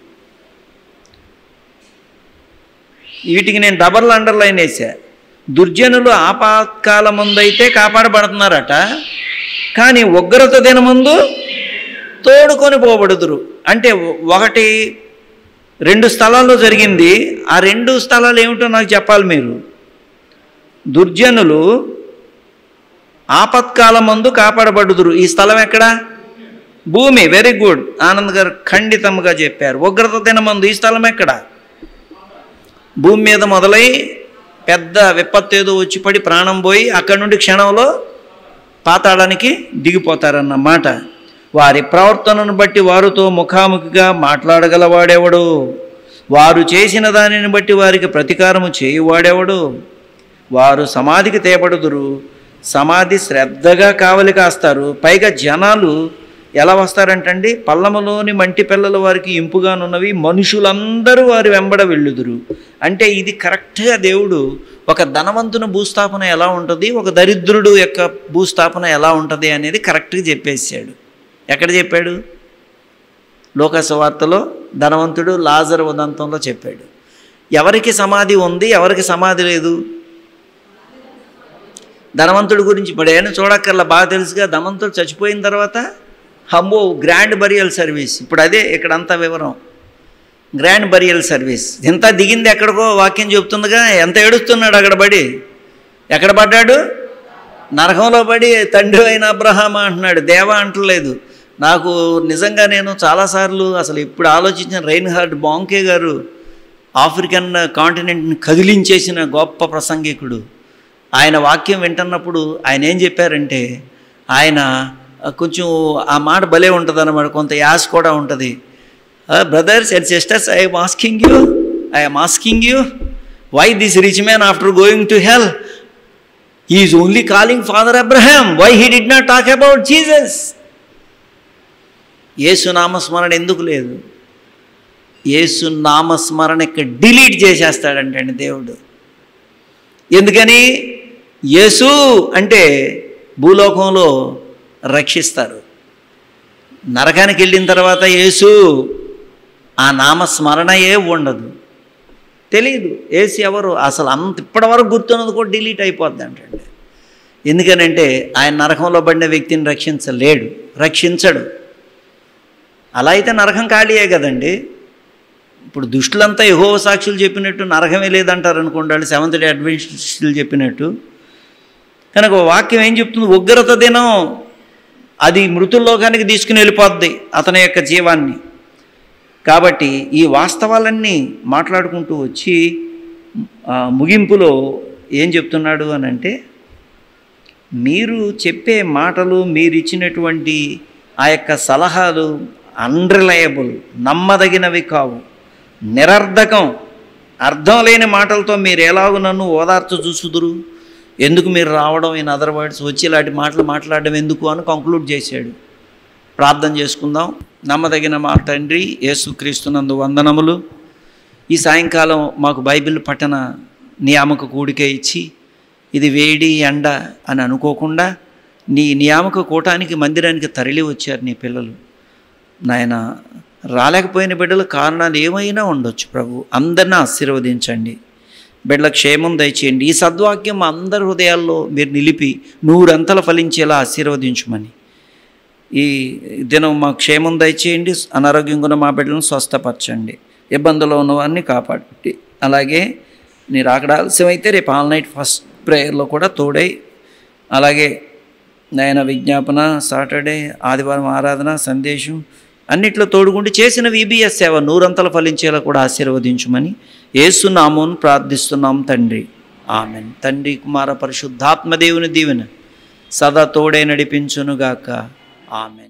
వీటికి నేను డబల్ అండర్లైన్ వేసా దుర్జనులు ఆపత్కాలమందు అయితే కాపాడబడుతున్నారట కానీ ఉగ్రత దినమందు తోడుకొని పోబడుదురు అంటే ఒకటి రెండు స్థలాల్లో జరిగింది ఆ రెండు స్థలాలు ఏమిటో నాకు చెప్పాలి మీరు దుర్జనులు ఆపత్కాలమందు కాపాడబడుదురు ఈ స్థలం ఎక్కడ భూమి వెరీ గుడ్ ఆనంద్ గారు ఖండితంగా చెప్పారు ఉగ్రత దినమందు ఈ స్థలం ఎక్కడ భూమి మీద మొదలై పెద్ద విపత్తు ఏదో వచ్చి పడి ప్రాణం పోయి అక్కడి నుండి క్షణంలో పాతాళానికి దిగిపోతారన్నమాట వారి ప్రవర్తనను బట్టి వారితో ముఖాముఖిగా మాట్లాడగలవాడెవడు వారు చేసిన దానిని బట్టి వారికి ప్రతీకారము చేయువాడెవడు వారు సమాధికి తేపడుదురు సమాధి శ్రద్ధగా కావలి కాస్తారు పైగా జనాలు ఎలా వస్తారంటండి పల్లములోని మంటి పిల్లల వారికి ఇంపుగానున్నవి మనుషులందరూ వారి వెంబడ వెళ్ళుదురు అంటే ఇది కరెక్ట్గా దేవుడు ఒక ధనవంతుని భూస్థాపన ఎలా ఉంటుంది ఒక దరిద్రుడు యొక్క భూస్థాపన ఎలా ఉంటుంది అనేది కరెక్ట్గా చెప్పేసాడు ఎక్కడ చెప్పాడు లోకస వార్తలో ధనవంతుడు లాజర్ ఉదంతంలో చెప్పాడు ఎవరికి సమాధి ఉంది ఎవరికి సమాధి లేదు ధనవంతుడి గురించి ఇప్పుడు ఏమైనా చూడక్కర్లా బాగా తెలుసుగా ధనవంతుడు చచ్చిపోయిన తర్వాత హంబో గ్రాండ్ బరియల్ సర్వీస్ ఇప్పుడు అదే ఇక్కడ అంతా వివరం గ్రాండ్ బరియల్ సర్వీస్ ఇంత దిగింది ఎక్కడికో వాక్యం చెప్తుందిగా ఎంత ఏడుస్తున్నాడు అక్కడ పడి ఎక్కడ పడ్డాడు నరకంలో పడి తండ్రి అయిన అబ్రహామ అంటున్నాడు దేవా అంటలేదు నాకు నిజంగా నేను చాలాసార్లు అసలు ఇప్పుడు ఆలోచించిన రైన్ హార్డ్ బాంకే గారు ఆఫ్రికన్ కాంటినెంట్ని కదిలించేసిన గొప్ప ప్రసంగికుడు ఆయన వాక్యం వింటున్నప్పుడు ఆయన ఏం చెప్పారంటే ఆయన కొంచెం ఆ మాట భలే ఉంటుంది అన్నమాట కొంత యాస్ కూడా ఉంటుంది brothers and sisters I'm asking you I'm asking you why this rich man after going to hell is only calling father Abraham why he did not talk about Jesus Yesu నామస్మరణ ఎందుకు లేదు యేసు నామస్మరణ ఇక్కడ డిలీట్ చేసేస్తాడంటండి దేవుడు ఎందుకని యేసు అంటే భూలోకంలో రక్షిస్తారు నరకానికి వెళ్ళిన తర్వాత యేసు ఆ నామస్మరణ ఏ ఉండదు తెలియదు ఏసు ఎవరు అసలు అంత ఇప్పటివరకు గుర్తున్నది కూడా డిలీట్ అయిపోద్ది అంటండి ఎందుకనంటే ఆయన నరకంలో పడిన వ్యక్తిని రక్షించలేడు రక్షించడు అలా అయితే నరకం ఖాళీయే కదండి ఇప్పుడు దుష్టులంతా యహో సాక్షులు చెప్పినట్టు నరకమే లేదంటారు అనుకోండి వాళ్ళు సెవెంత్ డే అడ్వెంటిస్టులు చెప్పినట్టు కనుక వాక్యం ఏం చెప్తుంది ఉగ్రత దినం అది మృతుల్లోకానికి తీసుకుని వెళ్ళిపోద్ది అతని యొక్క జీవాన్ని కాబట్టి ఈ వాస్తవాలన్నీ మాట్లాడుకుంటూ వచ్చి ఆ, ముగింపులో ఏం చెప్తున్నాడు అని అంటే మీరు చెప్పే మాటలు మీరు ఇచ్చినటువంటి ఆ యొక్క సలహాలు అన్రిలయబుల్ నమ్మదగినవి కావు నిరర్ధకం అర్థం లేని మాటలతో మీరు ఎలాగో నన్ను ఓదార్చ చూసుదురు ఎందుకు మీరు రావడం ఇన్ అదర్ వర్డ్స్ వచ్చి ఇలాంటి మాటలు మాట్లాడడం ఎందుకు అని కంక్లూడ్ చేశాడు ప్రార్థన చేసుకుందాం నమ్మదగిన మా తండ్రి యేసుక్రీస్తునందు వందనములు ఈ సాయంకాలం మాకు బైబిల్ పఠన నియామక కూడిక ఇచ్చి ఇది వేడి ఎండ అని అనుకోకుండా నీ నియామక కూటానికి మందిరానికి తరలి వచ్చారు నీ పిల్లలు నాయన రాలేకపోయిన బిడ్డల కారణాలు ఏమైనా ఉండొచ్చు ప్రభు అందరిని ఆశీర్వదించండి బిడ్డల క్షేమం దయచేయండి ఈ సద్వాక్యం మా అందరి హృదయాల్లో మీరు నిలిపి నూరంతలు ఫలించేలా ఆశీర్వదించమని ఈ దినం మా క్షేమం దయచేయండి అనారోగ్యంగా ఉన్న మా బిడ్డలను స్వస్థపరచండి ఇబ్బందుల్లో ఉన్నవారిని కాపాడండి అలాగే మీరు అక్కడ ఆలస్యమైతే రేపు ఆల్ నైట్ ఫస్ట్ ప్రేయర్లో కూడా తోడై అలాగే నాయన విజ్ఞాపన సాటర్డే ఆదివారం ఆరాధన సందేశం అన్నిట్లో తోడుకుంటూ చేసిన విబిఎస్ సేవ నూరంతలు ఫలించేలా కూడా ఆశీర్వదించమని ఏసునామోను ప్రార్థిస్తున్నాం తండ్రి ఆమెన్ తండ్రి కుమార పరిశుద్ధాత్మదేవుని దీవెన సదా తోడే నడిపించునుగాక ఆమెన్